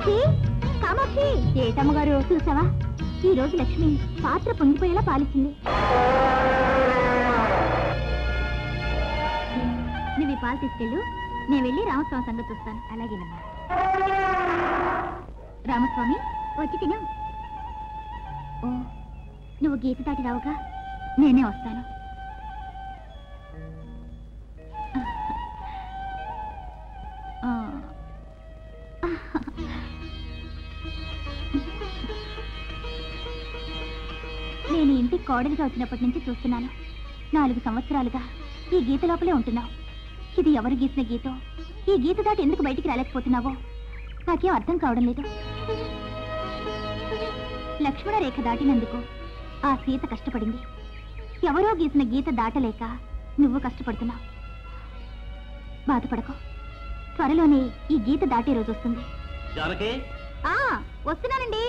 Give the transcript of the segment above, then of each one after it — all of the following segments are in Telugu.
కామాక్షి కామాక్షి ఏటమ్మ గారు చూసావా ఈ రోజు లక్ష్మి పాత్ర పొంగిపోయేలా పాలిచ్చింది నువ్వు ఈ పాలు తీసుకెళ్ళు నేను వెళ్ళి రామస్వామి సంగతి చూస్తాను అలాగేనమ్మా రామస్వామి వచ్చి తిను ఓ నువ్వు గీత దాటి రావుగా నేనే వస్తాను ఆ. నేను ఇంటికి కోడలిగా వచ్చినప్పటి నుంచి చూస్తున్నాను నాలుగు సంవత్సరాలుగా ఈ గీత లోపలే ఉంటున్నావు ఇది ఎవరు గీసిన గీతో ఈ గీత దాటి ఎందుకు బయటికి రాలేకపోతున్నావో నాకేం అర్థం కావడం లేదు లక్ష్మణ రేఖ దాటినందుకు ఆ సీత కష్టపడింది ఎవరో గీసిన గీత దాటలేక నువ్వు కష్టపడుతున్నావు బాధపడకు త్వరలోనే ఈ గీత దాటే రోజు వస్తుంది జానకి ఆ వస్తున్నానండి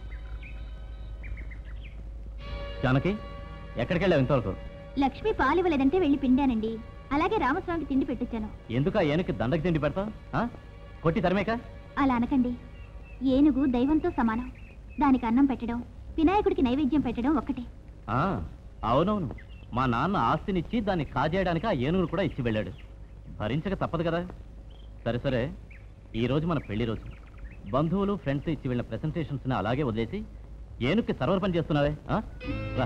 జానకి ఎక్కడికి వెళ్ళావు ఇంతవరకు లక్ష్మి పాలివ్వలేదంటే వెళ్ళి పిండానండి అలాగే రామస్వామికి తిండి పెట్టించాను ఎందుకు ఆ ఏనుకి దండకి తిండి పెడతావు ఆ? కొట్టి తరిమేక అలా అనకండి ఏనుగు దైవంతో సమానం దానికి అన్నం పెట్టడం వినాయకుడికి నైవేద్యం పెట్టడం ఒక్కటే ఆ, అవునవును మా నాన్న ఆస్తినిచ్చి దాన్ని కాజేయడానికి ఆ ఏనుగును కూడా ఇచ్చి వెళ్ళాడు భరించక తప్పదు కదా సరే సరే ఈ రోజు మన పెళ్లి రోజు బంధువులు ఫ్రెండ్స్ ఇచ్చి వెళ్ళిన ప్రెసెంటేషన్స్ని అలాగే వదిలేసి ఏనుక్కి సర్వర్ పని చేస్తున్నావే ఆ? రా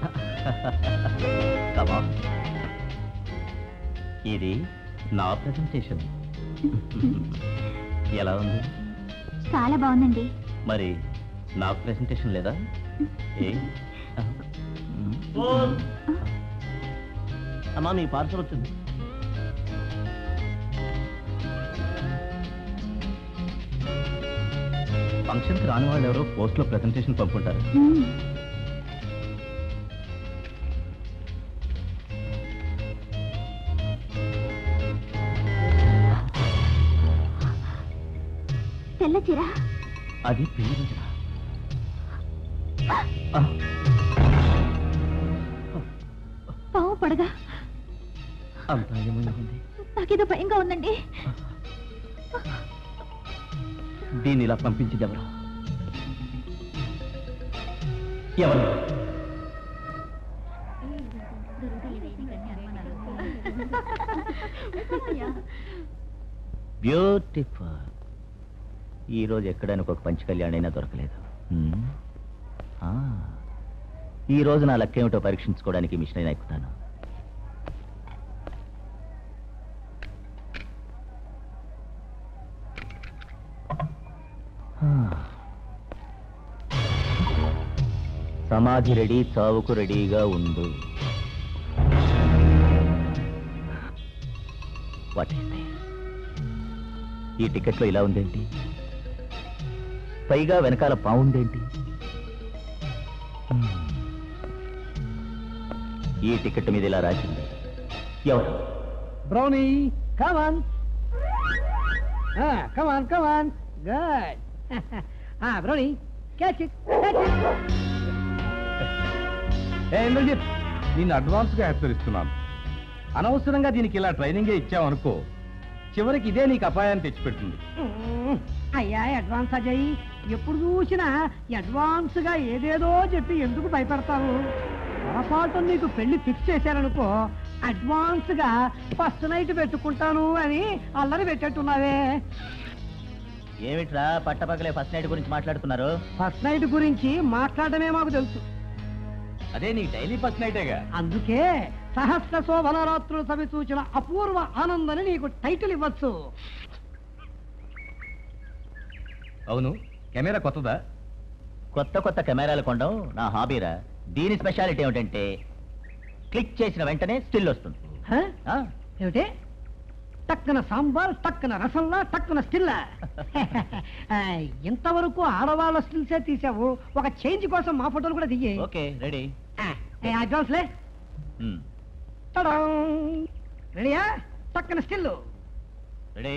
Come on. ఇది నా ప్రెసెంటేషన్ ఎలా ఉంది చాలా బాగుందండి మరి నాకు ప్రెసెంటేషన్ లేదా ఏ అమ్మా మీ పార్సల్ వచ్చింది ఫంక్షన్కి రాని వాళ్ళు ఎవరో పోస్ట్లో ప్రెసెంటేషన్ పంపుంటారు మ్మ్. తెల్ల చీర అది పెళ్లి రోజున. ఆ, పావు పడగా అంతా ఏమైనా ఉంది నాకేదో భయంగా ఉందండి దీన్ని ఇలా పంపించింది ఎవరు ఎవరు బ్యూటిఫుల్ ఈ రోజు ఎక్కడైనా ఒక పంచ కళ్యాణైనా దొరకలేదు హ్మ్. ఆ, ఈ రోజు నా లెక్క ఏమిటో పరీక్షించుకోవడానికి మిషన్ అయినా ఎక్కుతాను ఆ. సమాధి రెడీ చావుకు రెడీగా ఉండు వాట్ ఈస్ దిస్ ఈ టికెట్లో ఇలా ఉందేంటి పైగా వెనకాల పావుందేంటి హ్మ్. ఈ టికెట్ మీద ఇలా రాసింది ఎవరు Brownie come on come on come on good Brownie catch it catch it ఏ ఇంద్రజిత్ నిన్ను అడ్వాన్స్గా హెచ్చరిస్తున్నాను అనవసరంగా దీనికి ఇలా ట్రైనింగే ఇచ్చావనుకో చివరికి ఇదే నీకు అపాయాన్ని తెచ్చిపెట్టింది అయ్యా అడ్వాన్స్ అజయ్ ఎప్పుడు చూసినా అడ్వాన్స్ గా ఏదేదో చెప్పి ఎందుకు భయపడతావు పొరపాటు నీకు పెళ్లి ఫిక్స్ చేశారనుకో అడ్వాన్స్ గా ఫస్ట్ నైట్ పెట్టుకుంటాను అని అల్లరి పెట్టేట్టున్నావే ఏమిట్రా పట్టపగలే ఫస్ట్ నైట్ గురించి మాట్లాడుతున్నారు ఫస్ట్ నైట్ గురించి మాట్లాడమే మాకు తెలుసు అదే నీ డైలీ ఫస్ట్ నైటేగా అందుకే సహస్ర శోభనరాత్రులు సవి సూచన అపూర్వ ఆనందని నీకు టైటిల్ ఇవ్వచ్చు అవును కెమెరా కొత్తదా కొత్త కొత్త కెమెరాలు కొనడం నా హాబీరా దీని స్పెషాలిటీ ఏమిటంటే క్లిక్ చేసిన వెంటనే స్టిల్ వస్తుంది హ? ఆ, ఏమిటి టక్కున సాంబార్ టక్కున రసంలా టక్కున స్టిల్ ఇంతవరకు ఆడవాళ్ళ స్టిల్సే తీసావు ఒక చేంజ్ కోసం మా ఫోటోలు కూడా దియ్యి ఓకే రెడీ అడ్వాన్స్లే ఉమ్, రెడీయా టక్కున స్టిల్ రెడీ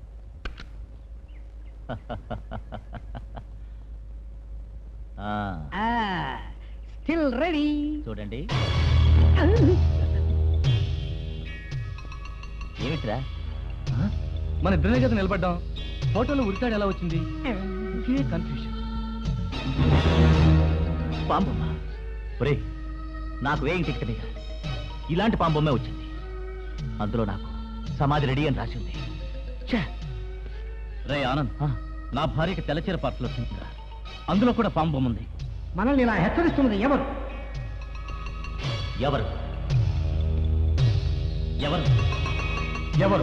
ఆ, స్టిల్ రెడీ చూడండి ఏమిట్రా ఆ? మన ఇద్దరినే కదా నిలబడ్డాం ఫోటోలో ఉరితాడు ఎలా వచ్చింది ఇదే కన్ఫ్యూషన్ పాంబొమ్మ ఒరే నాకు వేయం టికెట్ మీద ఇలాంటి పాంబొమ్మే వచ్చింది అందులో నాకు సమాధి రెడీ అని రాసి ఉంది రే ఆనంద్ నా భార్యకి తెల్లచీర పార్సల్ వచ్చిందిరా అందులో కూడా పాంబొమ్మ ఉంది మనల్ని ఇలా హెచ్చరిస్తున్నది ఎవరు ఎవరు ఎవరు ఎవరు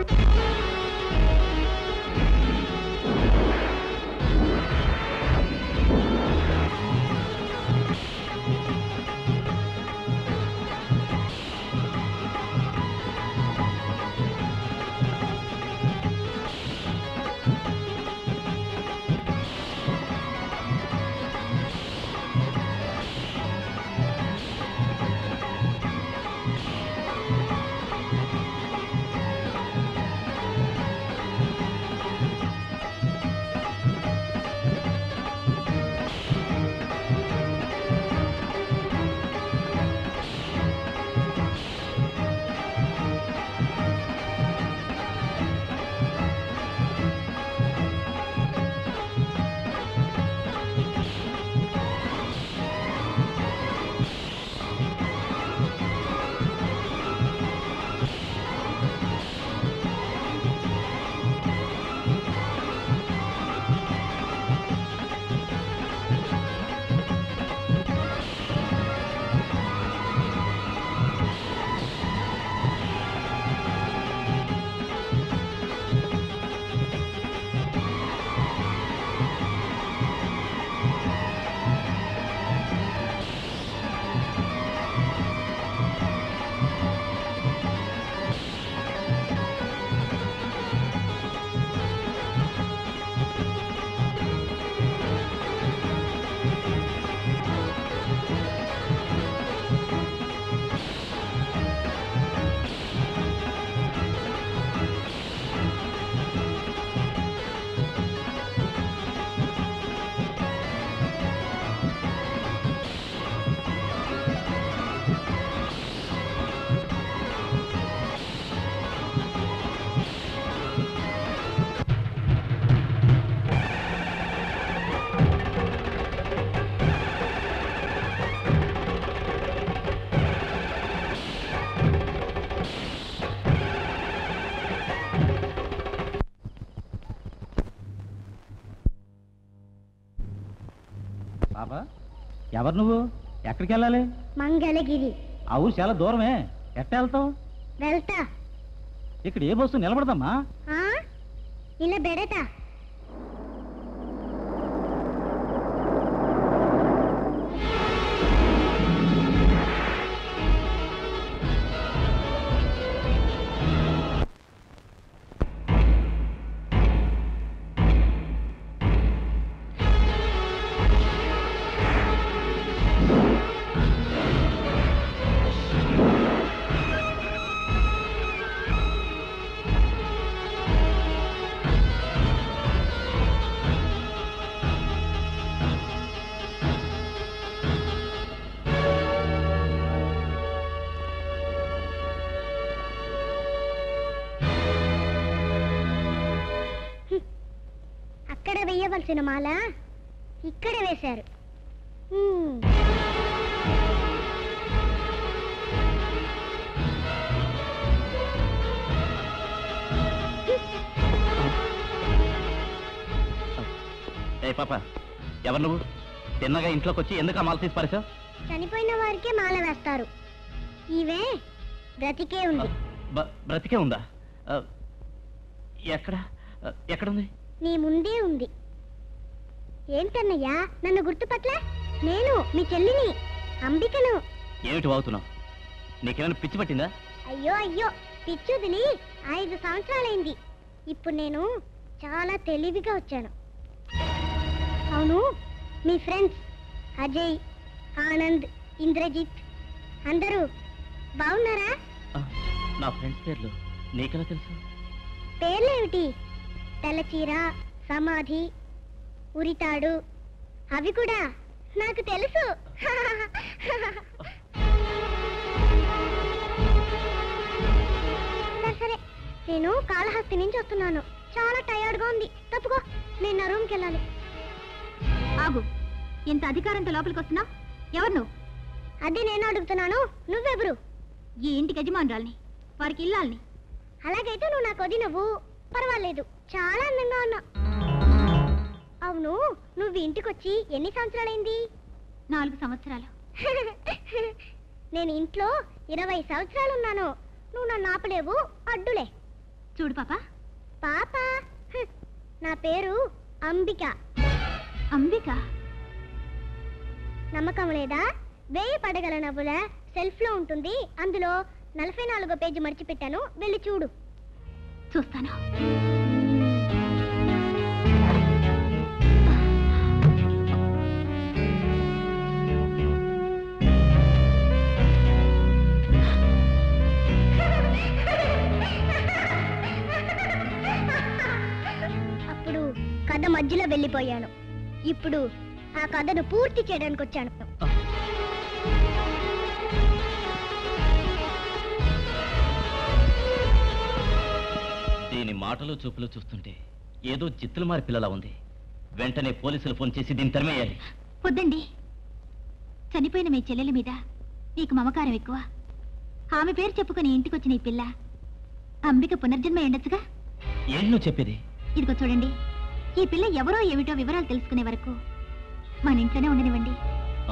బాబా ఎవరు నువ్వు ఎక్కడికి వెళ్ళాలి మంగళగిరి ఆ ఊరు చాలా దూరమే ఎట్ట వెళ్తావు వెళ్తా ఇక్కడ ఏ బస్సు నిలబడదమ్మా ఆ? ఇలా బెడతా అక్కడ వేయవలసిన మాల ఇక్కడ వేశారు హ్మ్. ఏ పాప ఎవరు నువ్వు తిన్నగా ఇంట్లోకి వచ్చి ఎందుకు ఆ మాల తీసి పారేశావు చనిపోయిన వారికే మాల వేస్తారు ఈవే బ్రతికే ఉంది బ- బ్రతికే ఉందా ఆ, ఎక్కడ ఆ, ఎక్కడుంది నీ ముందే ఉంది ఏంటన్నయ్యా నన్ను గుర్తుపట్ల నేను మీ చెల్లిని అంబికను ఏమిటి వాగుతున్నావు నీకేమైనా పిచ్చి పట్టిందా అయ్యో అయ్యో పిచ్చుదిని ఐదు సంవత్సరాలైంది ఇప్పుడు నేను చాలా తెలివిగా వచ్చాను అవును మీ ఫ్రెండ్స్ అజయ్ ఆనంద్ ఇంద్రజిత్ అందరూ బాగున్నారా ఆ, నా ఫ్రెండ్స్ పేర్లు నీకెలా తెలుసు పేర్లేమిటి తెల్లచీర సమాధి ఉరితాడు అవి కూడా నాకు తెలుసు సరే సరే నేను కాళహస్తి నుంచి వస్తున్నాను చాలా టయర్డ్గా ఉంది తప్పుకో నేను నా రూమ్కి వెళ్ళాలి ఆగు ఇంత అధికారంతో లోపలికి వస్తున్నావు ఎవరు నువ్వు అది నేను అడుగుతున్నాను నువ్వెవరు ఈ ఇంటికి యజమానురాల్ని వారికి ఇల్లాల్ని అలాగైతే నువ్వు నాకు వదినవు పర్వాలేదు చాలా అందంగా ఉన్నా అవును నువ్వు ఇంటికి వచ్చి ఎన్ని సంవత్సరాలైంది నాలుగు సంవత్సరాలు నేను ఇంట్లో ఇరవై సంవత్సరాలు ఉన్నాను నువ్వు నన్ను ఆపలేవు అడ్డులే చూడు పాప పాప హ్, నా పేరు అంబిక అంబిక నమ్మకం లేదా వేయి పడగల నవ్వుల సెల్ఫ్ లో ఉంటుంది అందులో నలభై నాలుగో పేజీ మర్చిపెట్టాను వెళ్ళి చూడు చూస్తాను అప్పుడు కథ మధ్యలో వెళ్ళిపోయాను ఇప్పుడు ఆ కథను పూర్తి చేయడానికి వచ్చాను దీని మాటలు చూపులు చూస్తుంటే ఏదో చిత్తులు మారి పిల్లలా ఉంది వెంటనే పోలీసులు ఫోన్ చేసి దీన్ని తరిమేయాలి వద్దండి చనిపోయిన మీ చెల్లెల మీద నీకు మమకారం ఎక్కువ ఆమె పేరు చెప్పుకొని ఇంటికి వచ్చిన ఈ పిల్ల అంబిక పునర్జన్మ ఉండొచ్చుగా ఏం నువ్వు చెప్పేది ఇదిగో చూడండి ఈ పిల్ల ఎవరో ఏమిటో వివరాలు తెలుసుకునే వరకు మన ఇంట్లోనే ఉండనివ్వండి ఆ,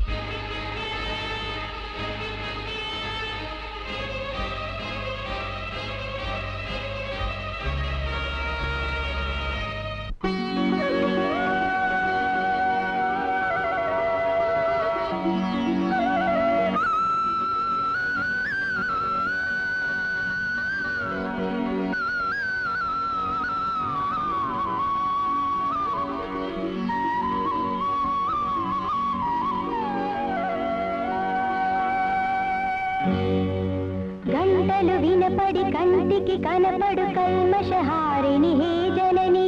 గంటలు వినపడి కంటికి కనపడు కల్మషహారిణి హే జనని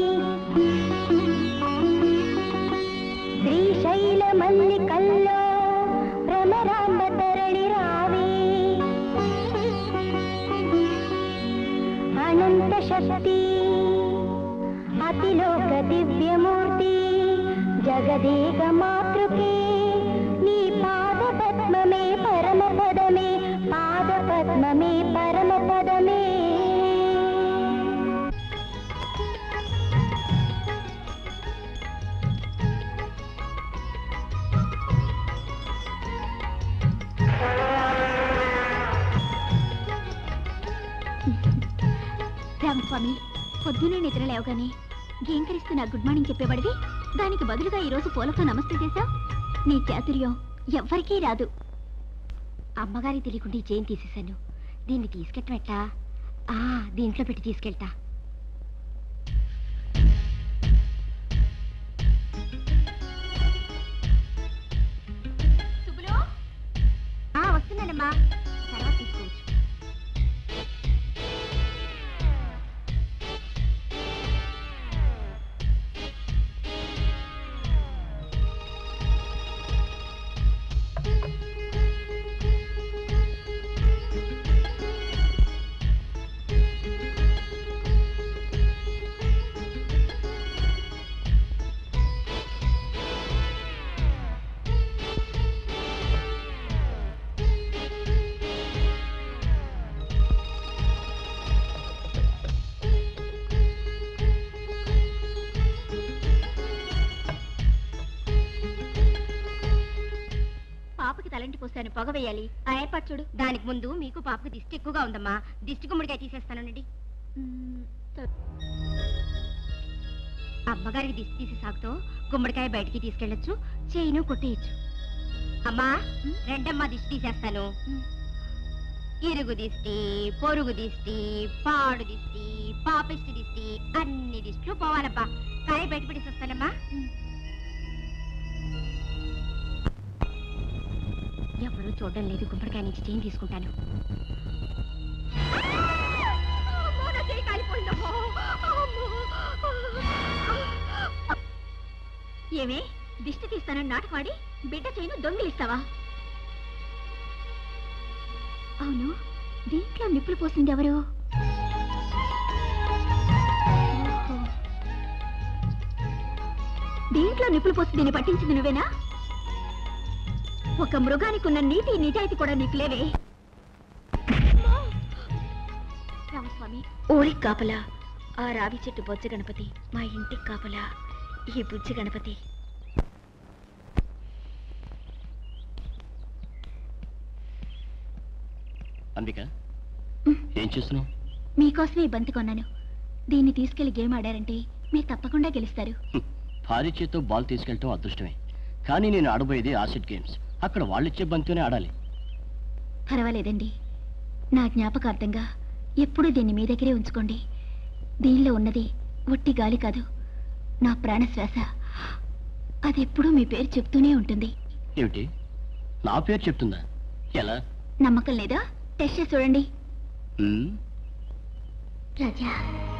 శ్రీశైల మల్లికల్లో భ్రమరాంబ తరణి రావే అనంత శక్తి అతిలోక దివ్యమూర్తి జగదేక మాతృకే నీ పాద పద్మమే పరమ పదమే పాద పద్మమే పరమ పదమే రామస్వామి పొద్దునే నిద్ర లేవగానే గేంకరిస్తూ నా గుడ్ మార్నింగ్ చెప్పేవాడివి దానికి బదులుగా ఈరోజు పూలతో నమస్తే చేశావు నీ చాతుర్యం ఎవ్వరికీ రాదు అమ్మగారి తెలియకుండా ఈ చైన్ తీసేశాను దీన్ని తీసుకెట్టమెట్టా ఆ దీంట్లో పెట్టి తీసుకెళ్తా ఆ, వస్తున్నానమ్మా తర్వాత తీసుకోవచ్చు పాపకి తలంటి పోస్తాను పొగ వేయాలి ఆ ఏర్పాటు చూడు దానికి ముందు మీకు పాపకు దిష్టి ఎక్కువగా ఉందమ్మా దిష్టి గుమ్మడికాయ తీసేస్తానండి అమ్మగారికి దిష్టి తీసి సాగుతో గుమ్మడికాయ బయటికి తీసుకెళ్ళొచ్చు చేయిను కొట్టేయచ్చు అమ్మా రెండమ్మా దిష్టి తీసేస్తాను ఇరుగు దిష్టి పొరుగు దిష్టి పాడు దిష్టి పాపిష్టి దిష్టి అన్ని దిష్టిలు పోవాలబ్బా కాయ బయట పెట్టేసి వస్తానమ్మా ఎవరు చూడడం లేదు గుమ్మడికాయ నుంచి చేయి తీసుకుంటాను అమ్మో, నా చేయి కాలిపోయిందమ్మో. అమ్మో. ఏమే దిష్టి తీస్తానని నాటకవాడి బిడ్డ చేయను దొంగిలిస్తావా అవును దీంట్లో నిప్పులు పోసింది ఎవరు దీంట్లో నిప్పులు పోసి దీన్ని పట్టించింది నువ్వేనా ఒక మృగానికి ఉన్న నీతి నిజాయితీ కూడా నీకు లేవే రామస్వామి ఊరికి కాపలా ఆ రావి చెట్టు బొజ్జ గణపతి మా ఇంటికి కాపలా ఈ బుజ్జి గణపతి అంబిక ఏం చేస్తున్నావు మీకోసమే ఈ బంతి కొన్నాను దీన్ని తీసుకెళ్లి గేమ్ ఆడారంటే మీరు తప్పకుండా గెలుస్తారు భారీ చేత్తో బాల్ తీసుకెళ్ళటం అదృష్టమే కానీ నేను ఆడబోయేది ఆసిడ్ గేమ్స్ అక్కడ వాళ్ళిచ్చే బంతితోనే ఆడాలి పర్వాలేదండి నా జ్ఞాపకార్థంగా ఎప్పుడూ దీన్ని మీ దగ్గరే ఉంచుకోండి దీనిలో ఉన్నది ఒట్టి గాలి కాదు నా ప్రాణశ్వాస అది ఎప్పుడూ మీ పేరు చెప్తూనే ఉంటుంది ఏమిటి నా పేరు చెప్తుందా ఎలా నమ్మకం లేదా టెస్ట్ చేసి చూడండి ఉమ్, రాజా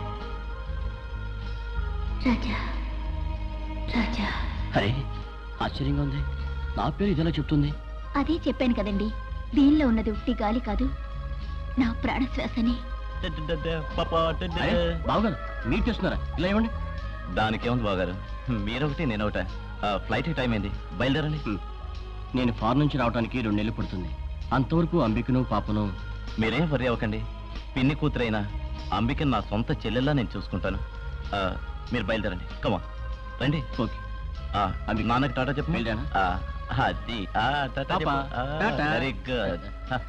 రాజా రాజా అరే ఆశ్చర్యంగా ఉంది నా పేరు ఇదెలా చెప్తుంది అదే చెప్పాను కదండి దీనిలో ఉన్నది ఉట్టి గాలి కాదు నా ప్రాణశ్వాసని అరే, బావగారు మీరు చేస్తున్నారా ఇలా ఇవ్వండి దానికేముంది బాగారు మీరొకటి నేనొకట ఫ్లైట్ టైం అయింది బయలుదేరండి హ్మ్. నేను ఫారెన్ నుంచి రావడానికి రెండు నెలలు పడుతుంది అంతవరకు అంబికను పాపను మీరేం వర్రీ అవ్వకండి పిన్ని కూతురైనా అంబికని నా సొంత చెల్లెల్లా నేను చూసుకుంటాను ఆ, మీరు బయలుదేరండి కమా రండి ఓకే ఆ, అంబి నాన్నకి టాటా చెప్పు వెళ్ళానా? ఆ, అది ఆ, టాటా పాపా, టాటా. వెరీ గుడ్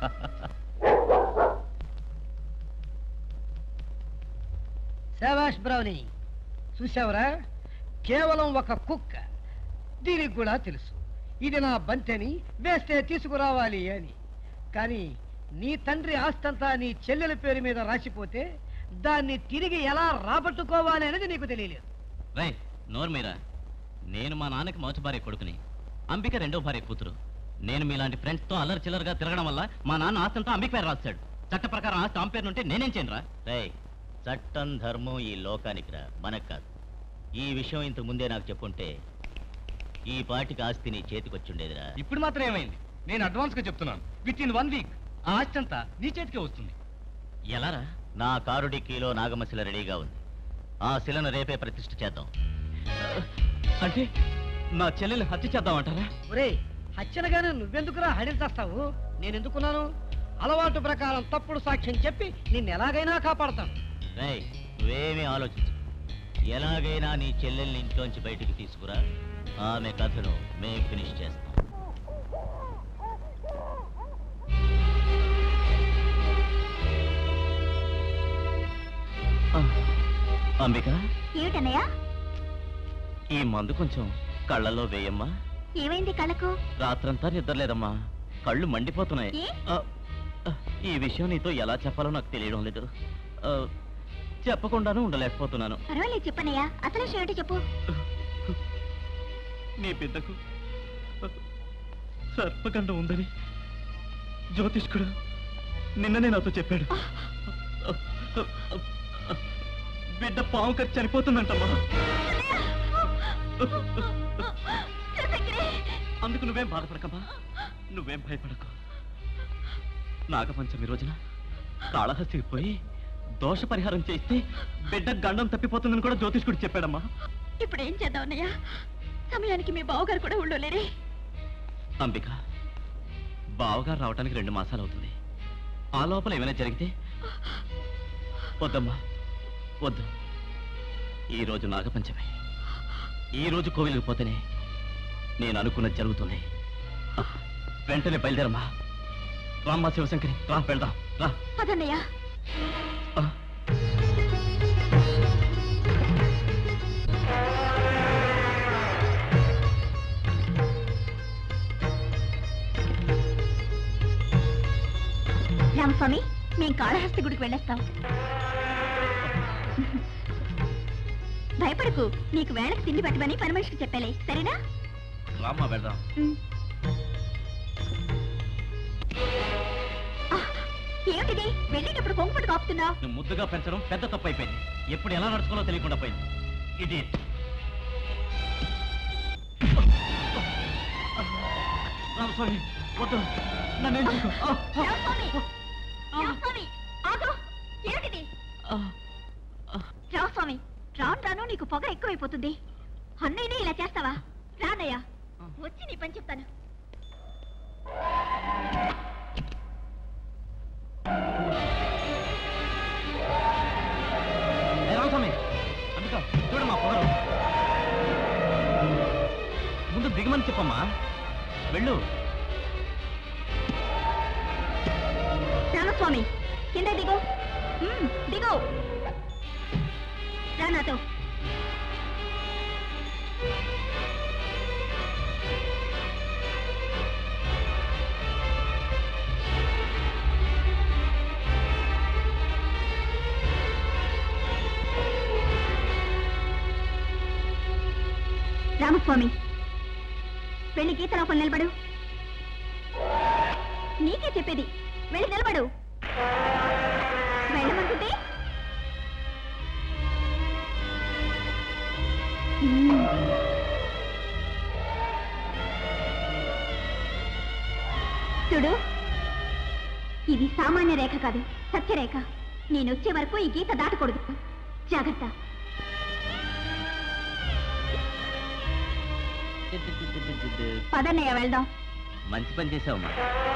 శభాష్ బ్రౌని చూసావరా కేవలం ఒక కుక్క దీనికి కూడా తెలుసు ఇది నా బంతెని వేస్తే తీసుకురావాలి అని కానీ నీ తండ్రి ఆస్తంతా నీ చెల్లెల పేరు మీద రాసిపోతే దాన్ని తిరిగి ఎలా రాబట్టుకోవాలి అనేది నీకు తెలియలేదు రై నోరు మీరా నేను మా నాన్నకి మొదటి భార్య కొడుకుని అంబిక రెండో భార్య కూతురు నేను మీలాంటి ఫ్రెండ్స్ తో అల్లరి చిల్లరగా తిరగడం వల్ల మా నాన్న ఆస్తంతా అంబిక పేరు రాస్తాడు చట్ట ప్రకారం ఆస్తి ఆమె పేరు ఉంటే నేనేం చేయను రా రై చట్టం ధర్మం ఈ లోకానికి రా మనకు కాదు ఈ విషయం ఇంతకు ముందే నాకు చెప్పుంటే ఈ పాటికి ఆస్తి నీ చేతికొచ్చుండేదిరా ఇప్పుడు మాత్రం ఏమైంది నేను అడ్వాన్స్ గా చెప్తున్నాను విత్ ఇన్ వన్ వీక్ ఆ ఆస్తి అంతా నీ చేతికే వస్తుంది ఎలారా నా కారు డిక్కీలో నాగమశిల రెడీగా ఉంది ఆ శిలను రేపే ప్రతిష్ఠ చేద్దాం అంటే నా చెల్లెలు హత్య చేద్దామంటారా ఒరే హత్యనగానే నువ్వెందుకురా హడించేస్తావు నేను ఎందుకున్నాను అలవాటు ప్రకారం తప్పుడు సాక్ష్యం చెప్పి నిన్ను ఎలాగైనా కాపాడతాను రేయ్ నువ్వేమీ ఆలోచించు ఎలాగైనా నీ చెల్లెల్ని ఇంట్లోంచి బయటికి తీసుకురా ఆమె కథను మేం ఫినిష్ చేస్తాం ఆ, అంబిక ఏమిటన్నయ్య ఈ మందు కొంచెం కళ్ళల్లో వేయమ్మా ఏమైంది కళ్ళకు రాత్రంతా నిద్రలేదమ్మా కళ్ళు మండిపోతున్నాయి ఏ? ఆ, ఆ, ఈ విషయం నీతో ఎలా చెప్పాలో నాకు తెలియడం లేదు ఆ, చెప్పకుండానే ఉండలేకపోతున్నాను పర్వాలేదు చెప్పన్నయ్య అసలు విషయం ఏంటో చెప్పు నీ బిడ్డకు సర్పగండం ఉందని జ్యోతిష్కుడు నిన్ననే నాతో చెప్పాడు బిడ్డ పాము కచ్చి చనిపోతుందంటమ్మా అందుకు నువ్వేం బాధపడకమ్మా నువ్వేం భయపడకు నాగపంచమి రోజున కాళహస్తికి పోయి దోష పరిహారం చేస్తే బిడ్డ గండం తప్పిపోతుందని కూడా జ్యోతిష్కుడు చెప్పాడమ్మా ఇప్పుడు ఏం చేద్దాం అన్నయ్య సమయానికి మీ బావగారు కూడా ఉండలేరే అంబిక బావగారు రావడానికి రెండు మాసాలు అవుతుంది ఆ లోపల ఏమైనా జరిగితే వద్దమ్మా వద్దు ఈ రోజు నాగపంచమి ఈ రోజు కోవిలికి పోతేనే నేను అనుకున్నది జరుగుతుంది ఆ, వెంటనే బయలుదేరమ్మా రామ్మా శివశంకరి రా వెళ్దాం రా అదన్నయ్య ఆ. రామస్వామి మేము కాళహస్తి గుడికి వెళ్ళేస్తాం భయపడకు నీకు వేళకు తిండి పెట్టమని పని మనిషికి చెప్పాలి సరేనా రామ్మా వెళ్దాం ఉమ్. ఆ, ఏమిటిది వెళ్ళేటప్పుడు కొంగుపట్టు కాపుతున్నావు నువ్వు ముద్దుగా పెంచడం పెద్ద తప్పు అయిపోయింది ఎప్పుడు ఎలా నడుచుకోవాలో తెలియకుండా పోయింది ఇది రామస్వామి వద్దు నన్నేం చేయకు. ఆ, ఆ, రామస్వామి రామస్వామి ఆగు ఏమిటిది ఆ, రామస్వామి రాను రాను నీకు పొగ ఎక్కువైపోతుంది అన్నయ్యనే ఇలా చేస్తావా రానయ్యా వచ్చి నీ పని చెప్తాను ఏ రామస్వామి అందుకో చూడమ్మా పొగరు ముందు దిగమని చెప్పమ్మా వెళ్ళు రామస్వామి కింద దిగు మ్మ్, దిగు రా నాతో రామస్వామి వెళ్ళి గీత లోపల నిలబడు నీకే చెప్పేది వెళ్ళి నిలబడు వెళ్ళమంటుంటే మ్మ్. చూడు ఇది సామాన్య రేఖ కాదు సత్యరేఖ నేను వచ్చే వరకు ఈ గీత దాటకూడదు జాగ్రత్త పదన్నయ్య వెళ్దాం మంచి పని చేసావమ్మా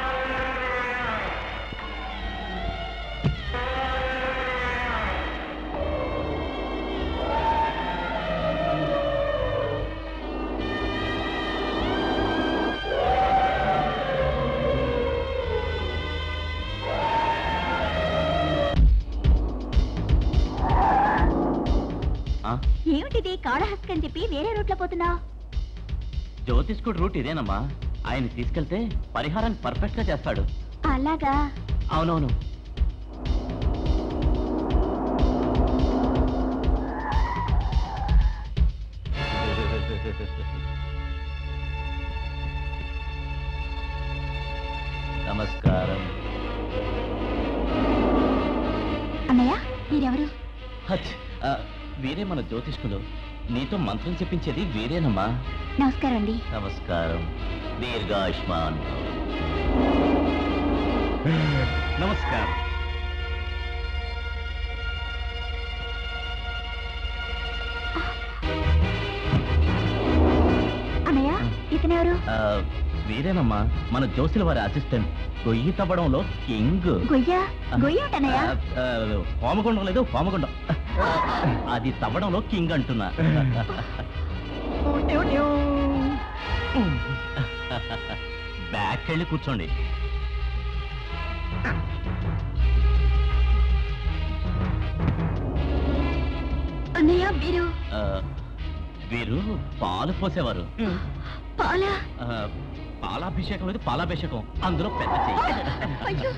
ఆ, ఏమిటిది కాళహస్తి అని చెప్పి వేరే రూట్లో పోతున్నా జ్యోతిష్కుడు రూట్ ఇదేనమ్మా ఆయన తీసుకెళ్తే పరిహారాన్ని పర్ఫెక్ట్ గా చేస్తాడు అలాగా అవునవును నమస్కారం అన్నయ్య మీరెవరు హచ్ ఆ, వీరే మన జ్యోతిష్కులు నీతో మంత్రం చెప్పించేది వీరేనమ్మా నమస్కారం అండి నమస్కారం దీర్ఘాయుష్మాన్ నమస్కారం అన్నయ్య ఇతనెవరు ఆ, వీరేనమ్మా మన జోసిల వారి అసిస్టెంట్ గొయ్యి తవ్వడంలో కింగ్ గొయ్య గొయ్య ఏంటన్నయ్య ఆ, ఆ, హోమగుండం లేదు హోమగుండం అది తవ్వడంలో కింగ్ అంటున్నా బ్యాక్ వెళ్ళి కూర్చోండి అన్నయ్య మీరు ఆ, వీరు పాలు పోసేవారు పాల ఆ, పాలాభిషేకం లేదు పాలాభిషేకం అందులో పెద్ద చెయ్యి అయ్యో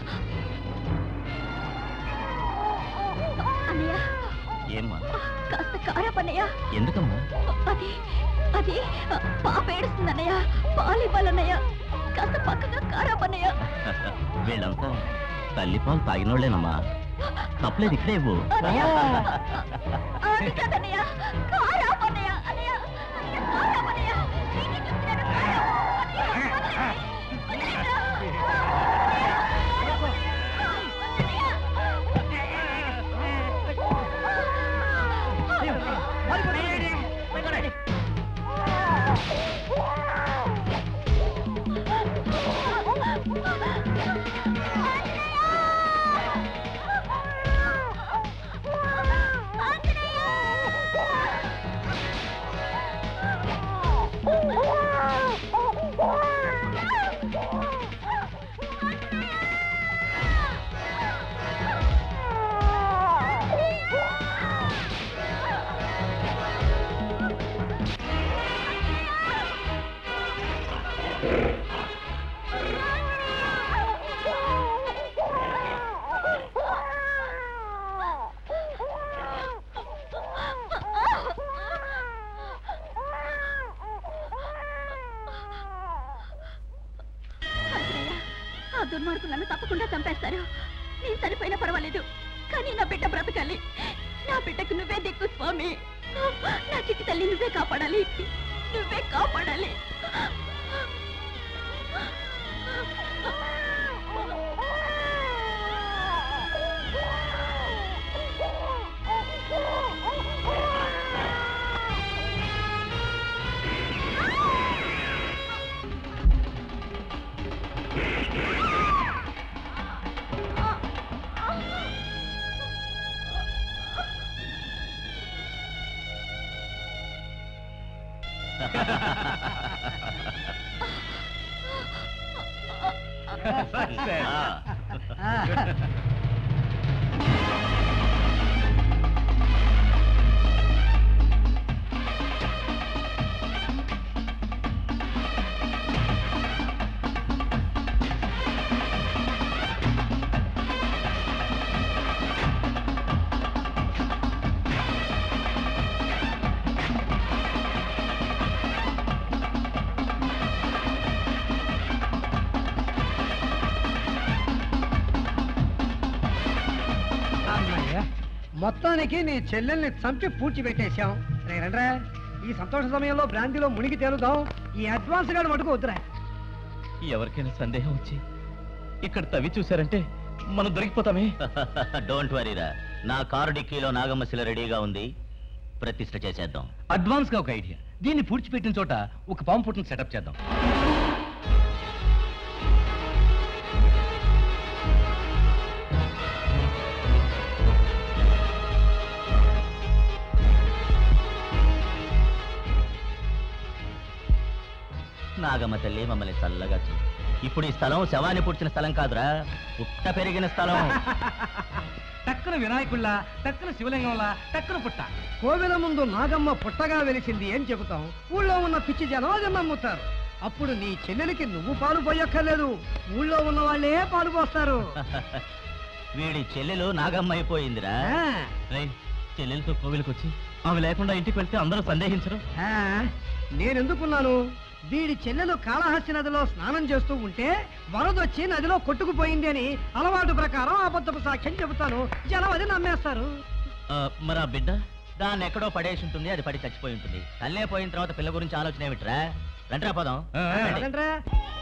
అన్నయ్య ఏమ్మా కాస్త కారపన్నయ్య ఎందుకమ్మా అది అది పాప ఏడుస్తుంది అన్నయ్య పాలు ఇవ్వాలన్నయ్య కాస్త పక్కగా కారపన్నయ్య వీళ్ళంతా తల్లిపాలు తాగినోళ్ళేనమ్మా తప్పలేదు ఇక్కడే ఇవ్వు అన్నయ్య అది కాదన్నయ్య కారపన్నయ్య అన్నయ్య అన్నయ్య కారపన్నయ్య నీకే చెప్తున్నాను కారం. అన్నయ్య, అన్నయ్య, ఆ దుర్మార్గులు నన్ను తప్పకుండా చంపేస్తారు నేను చనిపోయినా పర్వాలేదు కానీ నా బిడ్డ బ్రతకాలి నా బిడ్డకు నువ్వే దిక్కు స్వామి నా చిట్టి తల్లి నువ్వే కాపాడాలి నువ్వే కాపాడాలి ఆ. అమ్మయ్య. మొత్తానికి నీ చెల్లెల్ని చంపి పూడ్చి పెట్టేశాం రే రండ్రా ఈ సంతోష సమయంలో బ్రాంతిలో మునిగి తేలుదాం ఈ అడ్వాన్స్ గాడు మటుకు వద్దురా ఎవరికైనా సందేహం వచ్చి ఇక్కడ తవ్వి చూశారంటే మనం దొరికిపోతామే డోంట్ వరీరా నా కారు డిక్కీలో నాగమ్మ శిల రెడీగా ఉంది ప్రతిష్ట చేసేద్దాం అడ్వాన్స్ గా ఒక ఐడియా దీన్ని పూడ్చిపెట్టిన చోట ఒక పాము పుట్టును సెటప్ చేద్దాం నాగమ్మ తల్లి మమ్మల్ని చల్లగా చూ ఇప్పుడు ఈ స్థలం శవాన్ని పుట్టిన స్థలం కాదురా పుట్ట పెరిగిన స్థలం టక్కున వినాయకుళ్ళ టక్కున శివలింగంలా టక్కున పుట్ట కోవెల ముందు నాగమ్మ పుట్టగా వెలిసింది ఏం చెబుతాం ఊళ్ళో ఉన్న పిచ్చి జనం అది నమ్ముతారు అప్పుడు నీ చెల్లెలికి నువ్వు పాలు పోయక్కర్లేదు ఊళ్ళో ఉన్న వాళ్ళే పాలు పోస్తారు వీడి చెల్లెలు నాగమ్మ అయిపోయిందిరా ఆ, రేయ్, చెల్లెలతో కోవిలకు వచ్చి ఆమె లేకుండా ఇంటికి వెళ్తే అందరూ సందేహించరు ఆ, నేనెందుకున్నాను వీడి చెల్లెలు కాళహస్తి నదిలో స్నానం చేస్తూ ఉంటే వరదొచ్చి నదిలో కొట్టుకుపోయింది అని అలవాటు ప్రకారం అబద్ధపు సాక్ష్యం చెబుతాను జనం అది నమ్మేస్తారు ఆ, మరి ఆ బిడ్డ దాన్ని ఎక్కడో పడేసి ఉంటుంది అది పడి చచ్చిపోయి ఉంటుంది తల్లే పోయిన తర్వాత పిల్ల గురించి ఆలోచన ఏమిట్రా రండ్రా పదం ఆ, ఆ. అదేంట్రా?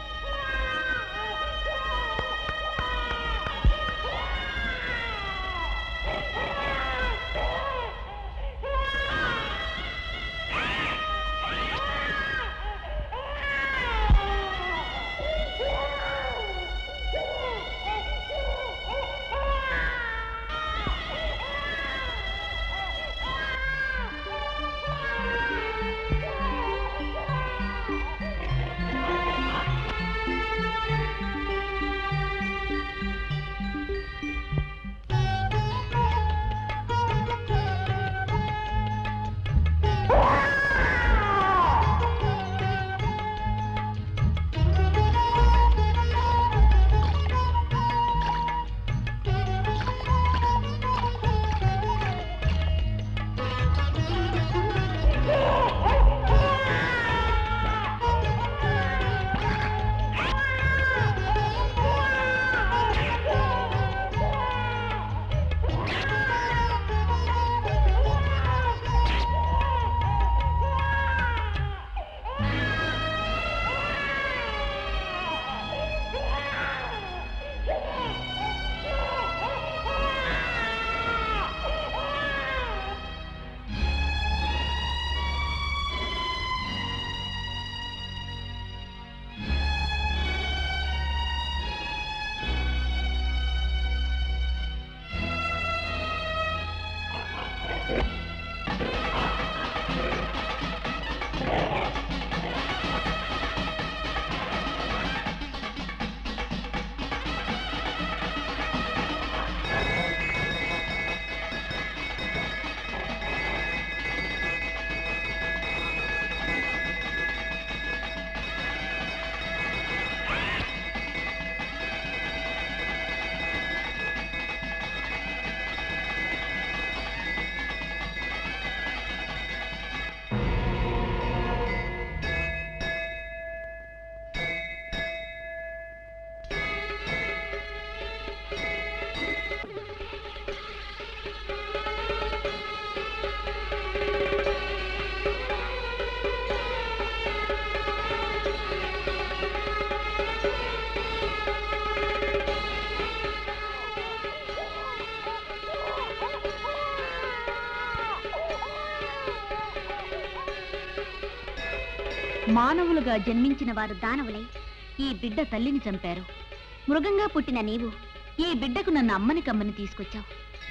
మానవులుగా జన్మించిన వారు దానవులై ఈ బిడ్డ తల్లిని చంపారు మృగంగా పుట్టిన నీవు ఈ బిడ్డకు నన్ను అమ్మని కమ్మని తీసుకొచ్చావు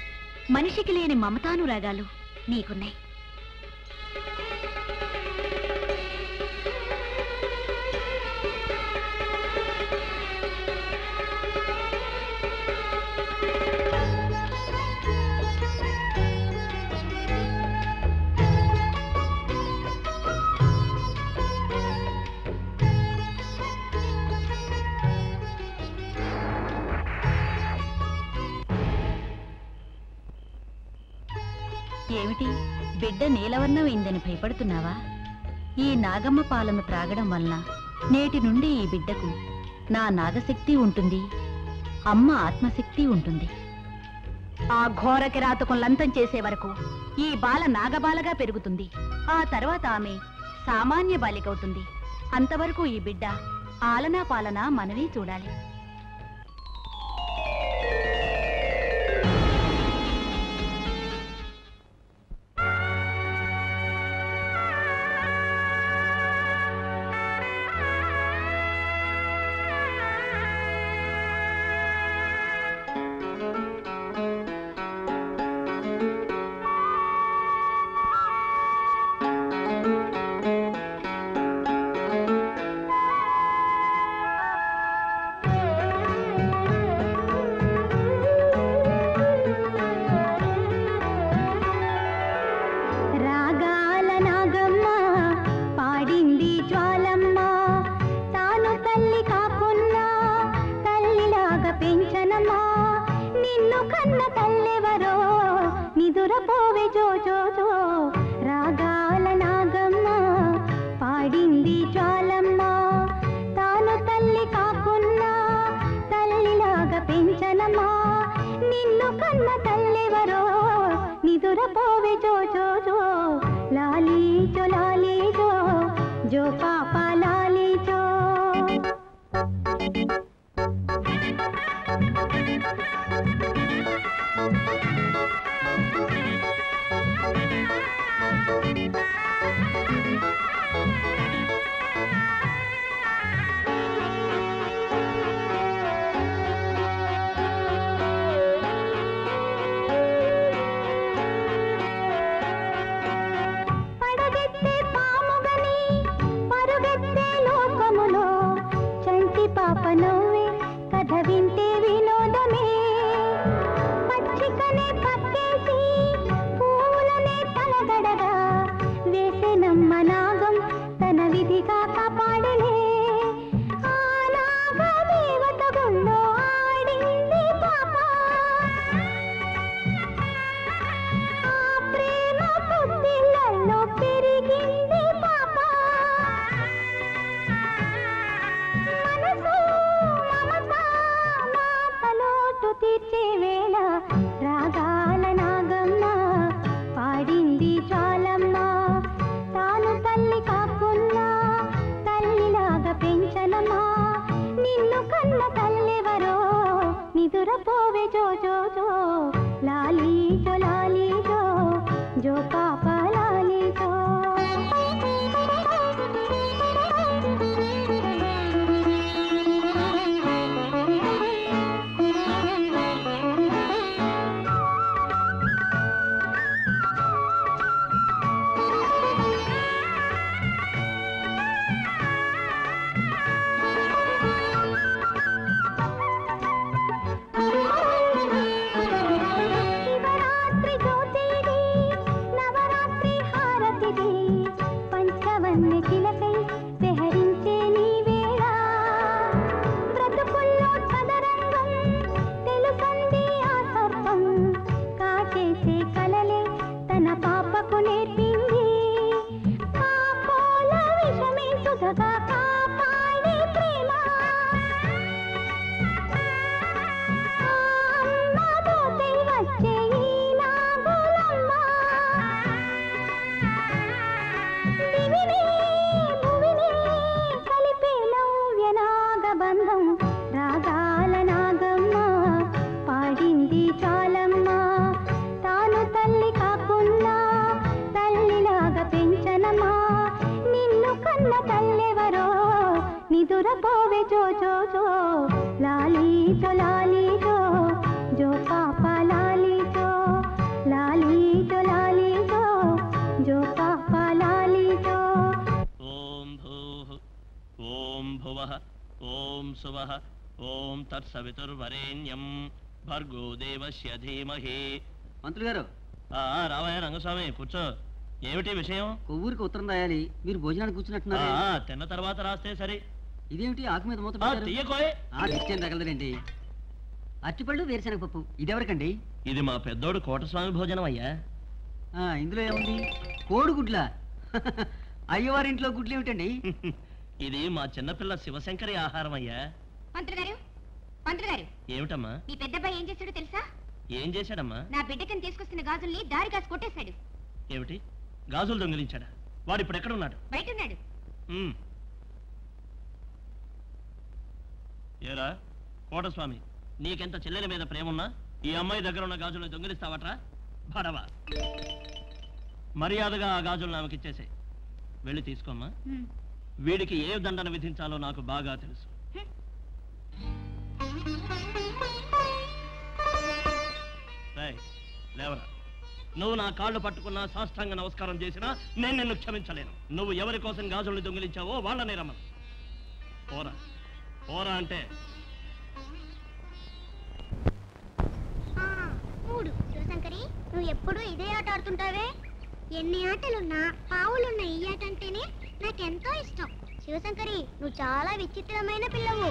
మనిషికి లేని మమతానురాగాలు నీకున్నాయి ఏమిటి బిడ్డ నీలవర్ణమైందని భయపడుతున్నావా ఈ నాగమ్మ పాలను త్రాగడం వలన నేటి నుండి ఈ బిడ్డకు నా నాగశక్తి ఉంటుంది అమ్మ ఆత్మశక్తి ఉంటుంది ఆ ఘోర కిరాతకం లంతం చేసే వరకు ఈ బాల నాగబాలగా పెరుగుతుంది ఆ తర్వాత ఆమె సామాన్య బాలికవుతుంది అంతవరకు ఈ బిడ్డ ఆలనా పాలన మనమే చూడాలి రాగాల నాగమ్మ పాడింది జ్వాలమ్మ తాను తల్లి కాకున్నా తల్లిలాగా పెంచనమ్మా నిన్ను కన్న తల్లెవరో నిదురపోవే జో జో జో రాగాల నాగమ్మ పాడింది జ్వాలమ్మ తాను తల్లి కాకున్నా తల్లిలాగా పెంచనమ్మా నిన్ను కన్న తల్లెవరో నిదురపోవే జో జో జో లాలీ జో లాలీ జో జో పాప లాలీ జో పడగెత్తే పాముగని పరుగెత్తే లోకములో చంటి పాప నవ్వే కథ వింటే వినోదమే పచ్చికనే పక్కేసి పూలనే తలగడగా వేసెనమ్మ నాగం తన విధిగా కాపాడలే ఆ నాగ దేవత గుళ్ళో ఆడింది పాప ఆ ప్రేమ పుట్టిళ్ళల్లో పెరిగింది పాప మనసు మమత మాటలోటు తీర్చే వేళ రాగాల నాగమ్మ పాడింది చాలమ్మ తాను తల్లి కాకున్నా తల్లిలాగా పెంచనమ్మా నిన్ను కన్న తల్లెవరో నిదురపోవే జో జో జో లాలీ జో లాలీ జో జో పాప లాలీ జో శివరాత్రి జ్యోతిది నవరాత్రి హారతిది పంచవన్య చిలకై విహరించే నీ వేళ బ్రతుకుల్లో చదరంగం తెలుసంది ఆ సర్పం కాచేసే కలలే తన పాపకు నేర్పింది పాపోల విషమే సుధగా కాపాడే ప్రేమ అమ్మతోటే వచ్చే ఈ నాగులమ్మ దివిని భువిని కలిపే నవ్య నాగబంధం రాగాల నాగమ్మ పాడింది చాలమ్మ తాను తల్లి కాకున్నా తల్లిలాగా పెంచనమ్మా నిన్ను కన్న తల్లెవరో నిదురపోవే జో జో జో లాలీ జో లాలీ జో జో పాప లాలీ జో లాలీ జో లాలీ జో జో పాప లాలీ జో ఓం భూః ఓం భువః ఓం సువః ఓం తత్సవితుర్వరేణ్యం భర్గో దేవస్య ధీమహి మంత్రులు గారు ఆ ఆ, రావయ్య రంగస్వామి కూర్చో ఏమిటి విషయం కొవ్వూరికి ఉత్తరం రాయాలి మీరు భోజనానికి ఆ, కూర్చున్నట్టున్నారు ఆ, తిన్న తర్వాత రాస్తే సరి ఇదేమిటి ఆకు మీద మూత ఆ, పెట్టారు? తీయకోయ్ ఆ నిశ్చయం తగలదండి అరటిపళ్ళు వేరుశనగ పప్పు ఇదెవరికండి ఇది మా పెద్దోడు కోటస్వామి భోజనం అయ్యా ఆ, ఇందులో ఏముంది కోడిగుడ్ల అయ్యవారింట్లో గుడ్లు ఏమిటండి ఇది మా చిన్నపిల్ల శివశంకరి ఆహారం అయ్యా పంతులు గారు పంతులు గారు ఏమిటమ్మా మీ పెద్దబ్బాయి ఏం చేశాడో తెలుసా ఏం చేశాడమ్మా నా బిడ్డకని తీసుకొస్తున్న గాజుల్ని దారి కాసి కొట్టేశాడు ఏమిటి గాజులు దొంగిలించాడా వాడు ఇప్పుడు ఎక్కడ ఉన్నాడు బయట ఉన్నాడు ఉమ్. ఏరా కోటస్వామి నీకెంత చెల్లెల మీద ప్రేమున్నా ఈ అమ్మాయి దగ్గర ఉన్న గాజులను దొంగిలిస్తావట్రా భడవా మర్యాదగా ఆ గాజులను ఆమెకిచ్చేసే వెళ్ళి తీసుకోమ్మా హ్మ్. వీడికి ఏ దండన విధించాలో నాకు బాగా తెలుసు రేయ్, లేవరా నువ్వు నా కాళ్ళు పట్టుకున్నా సాష్టాంగ నమస్కారం చేసినా నేను నిన్ను క్షమించలేను నువ్వు ఎవరి కోసం గాజుల్ని దొంగిలించావో వాళ్ళని రమ్మను పోరా పోరా అంటే మూడు శివశంకరి నువ్వు ఎప్పుడు ఇదే ఆట ఆడుతుంటావే ఎన్ని ఆటలున్నా పావులున్న ఈ ఆట అంటేనే నాకెంతో ఇష్టం శివశంకరి నువ్వు చాలా విచిత్రమైన పిల్లవు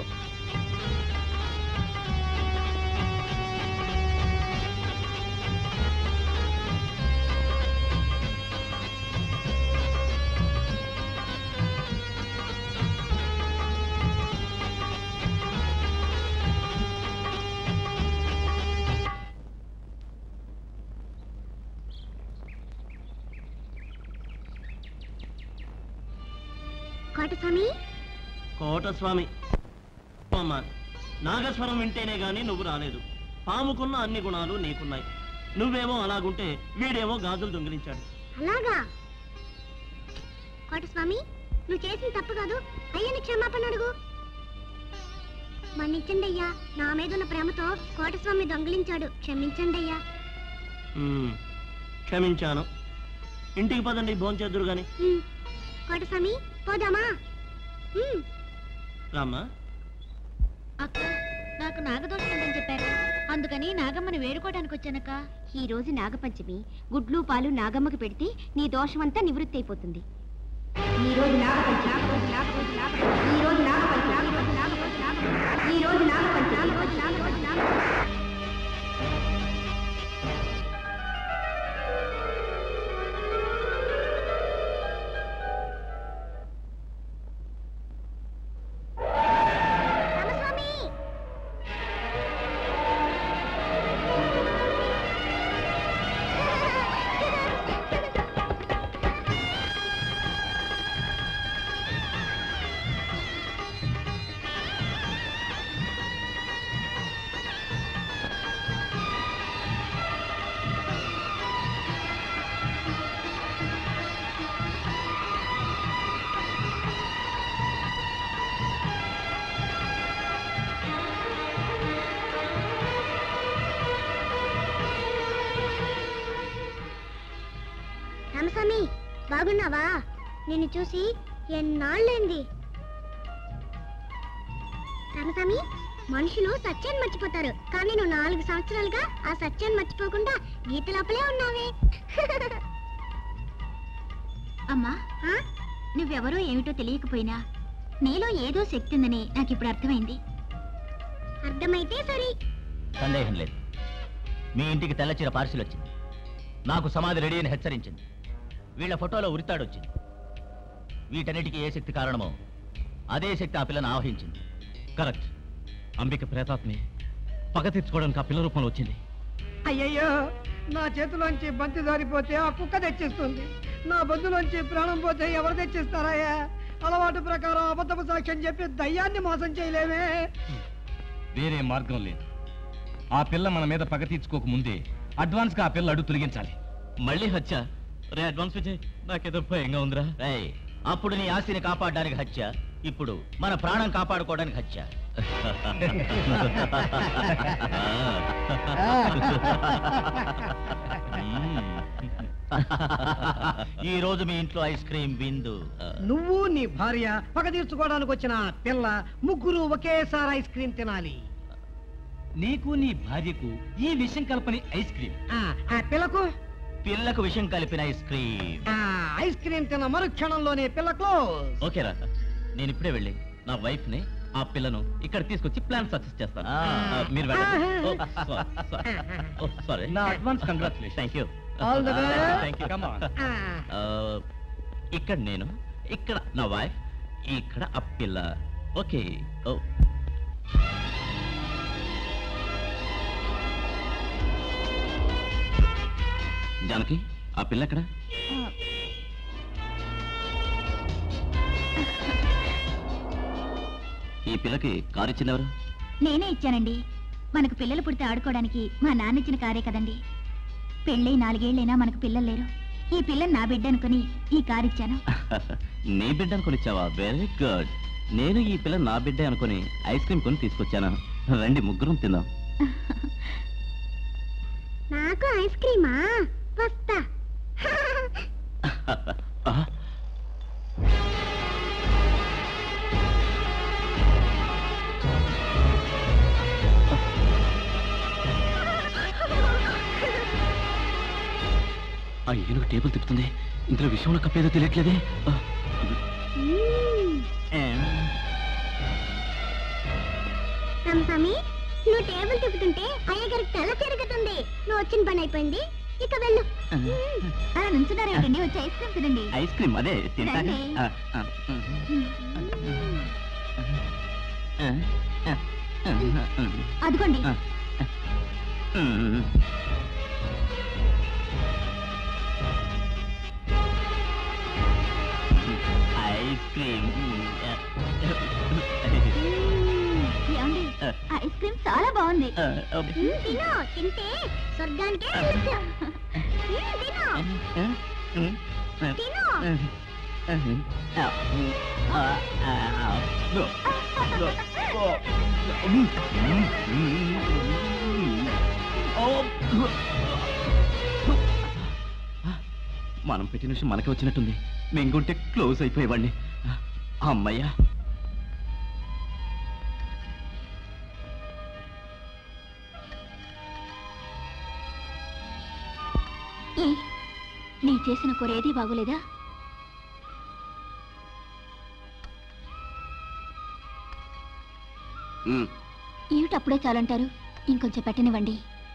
కోటస్వామి కోటస్వామి అమ్మ నాగస్వరం వింటేనే గాని నువ్వు రాలేదు పాముకున్న అన్ని గుణాలు నీకున్నాయి నువ్వేమో అలాగుంటే వీడేమో గాజులు దొంగిలించాడు అలాగా కోటస్వామి నువ్వు చేసిన తప్పు కాదు అయ్యని క్షమాపణ అడుగు మన్నించండి అయ్యా నా మీద ఉన్న ప్రేమతో కోటస్వామి దొంగిలించాడు క్షమించండి అయ్యా ఉమ్, క్షమించాను ఇంటికి పదండి భోంచేద్దురు గాని ఉమ్. కోటస్వామి పోదామా ఉమ్. రామ్మా అక్క నాకు నాగదోషం ఉందని చెప్పారు అందుకని నాగమ్మని వేడుకోవడానికి వచ్చానక్క ఈ రోజు నాగపంచమి గుడ్లు పాలు నాగమ్మకి పెడితే నీ దోషమంతా నివృత్తి అయిపోతుంది ఈ రోజు నాగపంచమి నాగపంచమి, నాగపంచమి, ఈ రోజు నాగపంచమి, నాగపంచమి, నాగపంచమి, నాగపంచమి, ఈ రోజు నాగపంచమి, ఈ రోజు నాగపంచమి, నాగపంచమి. రామస్వామి రామస్వామి బాగున్నావా నిన్ను చూసి ఎన్నాళ్ళైంది రామస్వామి మనుషులు సత్యాన్ని మర్చిపోతారు కానీ నువ్వు నాలుగు సంవత్సరాలుగా ఆ సత్యాన్ని మర్చిపోకుండా గీత లోపలే ఉన్నావే అమ్మా ఆ? నువ్వెవరో ఏమిటో తెలియకపోయినా నీలో ఏదో శక్తి ఉందని నాకు ఇప్పుడు అర్థమైంది అర్థమైతే సరే సందేహం లేదు మీ ఇంటికి తెల్లచీర పార్సిల్ వచ్చింది నాకు సమాధి రెడీ అని హెచ్చరించింది వీళ్ళ ఫోటోలో ఉరితాడొచ్చింది వీటన్నిటికీ ఏ శక్తి కారణమో అదే శక్తి ఆ పిల్లను ఆవహించింది కరెక్ట్ అంబిక ప్రేతాత్మి పగ తీర్చుకోవడానికి ఆ పిల్ల రూపంలో వచ్చింది అయ్యయ్యో నా చేతిలోంచి బంతి జారిపోతే ఆ కుక్క తెచ్చిస్తుంది నా బంధులోంచి ప్రాణం పోతే ఎవరు తెచ్చిస్తారయ్యా అలవాటు ప్రకారం అబద్ధపు సాక్ష్యం చెప్పి దయ్యాన్ని మోసం చేయలేమే వేరే మార్గం లేదు ఆ పిల్ల మన మీద పగ తీర్చుకోక ముందే అడ్వాన్స్ గా ఆ పిల్ల అడుగు తొలగించాలి మళ్ళీ హత్య రే అడ్వాన్స్ విజయ్ నాకేదో భయంగా ఉందిరా అప్పుడు నీ ఆస్తిని కాపాడడానికి హత్య ఇప్పుడు మన ప్రాణం కాపాడుకోవడానికి హత్య ఈ రోజు మీ ఇంట్లో ఐస్ క్రీమ్ విందు నువ్వు నీ భార్య పగ తీర్చుకోవడానికి వచ్చిన ఆ పిల్ల ముగ్గురు ఒకేసారి ఐస్ క్రీమ్ తినాలి నీకు నీ భార్యకు ఈ విషయం కల్పని ఐస్ క్రీమ్ ఆ, ఆ పిల్లకు పిల్లకు విషయం కలిపిన ఐస్ క్రీమ్ ఆ ఐస్ క్రీమ్ తిన్న మరుక్షణంలోనే పిల్ల క్లోజ్ ఓకేరా నేను ఇప్పుడే వెళ్ళి నా వైఫ్ ని ఆ పిల్లను ఇక్కడ తీసుకొచ్చి ప్లాన్ సక్సెస్ చేస్తాను ఆ, మీరు వెళ్ళండి. ఓ, sorry, sorry. ఓ, sorry. నా advance congratulation thank you All the best. Thank you Come on. ఇక్కడ నేను ఇక్కడ నా వైఫ్ ఇక్కడ ఆ పిల్ల ఓకే ఓ జానకి ఆ పిల్ల ఎక్కడ ఈ పిల్లకి కారు ఇచ్చినెవరు నేనే ఇచ్చానండి మనకు పిల్లలు పుడితే ఆడుకోవడానికి మా నాన్న ఇచ్చిన కారే కదండి పెళ్ళై నాలుగేళ్లైనా మనకు పిల్లలు లేరు ఈ పిల్లని నా బిడ్డ అనుకుని ఈ కారు ఇచ్చాను నీ బిడ్డ అనుకుని ఇచ్చావా వెరీ గుడ్ నేను ఈ పిల్ల నా బిడ్డే అనుకుని ఐస్ క్రీమ్ కొని తీసుకొచ్చాను రండి ముగ్గురం తిందాం నాకు ఐస్ క్రీమా వస్తా ఆ, ఆ ఏనుగు టేబుల్ తిప్పుతుంది ఇందులో విషయంలో కప్పేదో తెలియట్లేదే ఆ, ఏం? స్వామి నువ్వు టేబుల్ తిప్పుతుంటే అయ్యగారికి తెల్ల తిరుగుతుంది నువ్వు వచ్చిన పని అయిపోయింది ఇక వెళ్ళు అలా నుంచున్నారేమిటండి వచ్చి ఐస్ క్రీమ్ తినండి ఐస్ క్రీమ్ అదే తింటాను రండి. ఆ, ఆ, ఆ, ఆ, ఆ, ఆ. అదిగోండి ఆ. మ్మ్. ఐస్ క్రీమ్ ఏమండి ఐస్ క్రీమ్ చాలా బాగుంది ఆ, ఆ, తిను తింటే స్వర్గానికే వెళ్ళొచ్చు. మ్మ్, తిను తిను ఆ, ఆ, ఆ. Go, go, go. ఓ. మనం పెట్టిన విషయం మనకే వచ్చినట్టుంది మింగుంటే క్లోజ్ అయిపోయేవాడిని అమ్మయ్యా ఏ, నీ చేసిన కూర ఏది బాగోలేదా ఏమిటప్పుడే చాలంటారు ఇంకొంచెం పెట్టనివ్వండి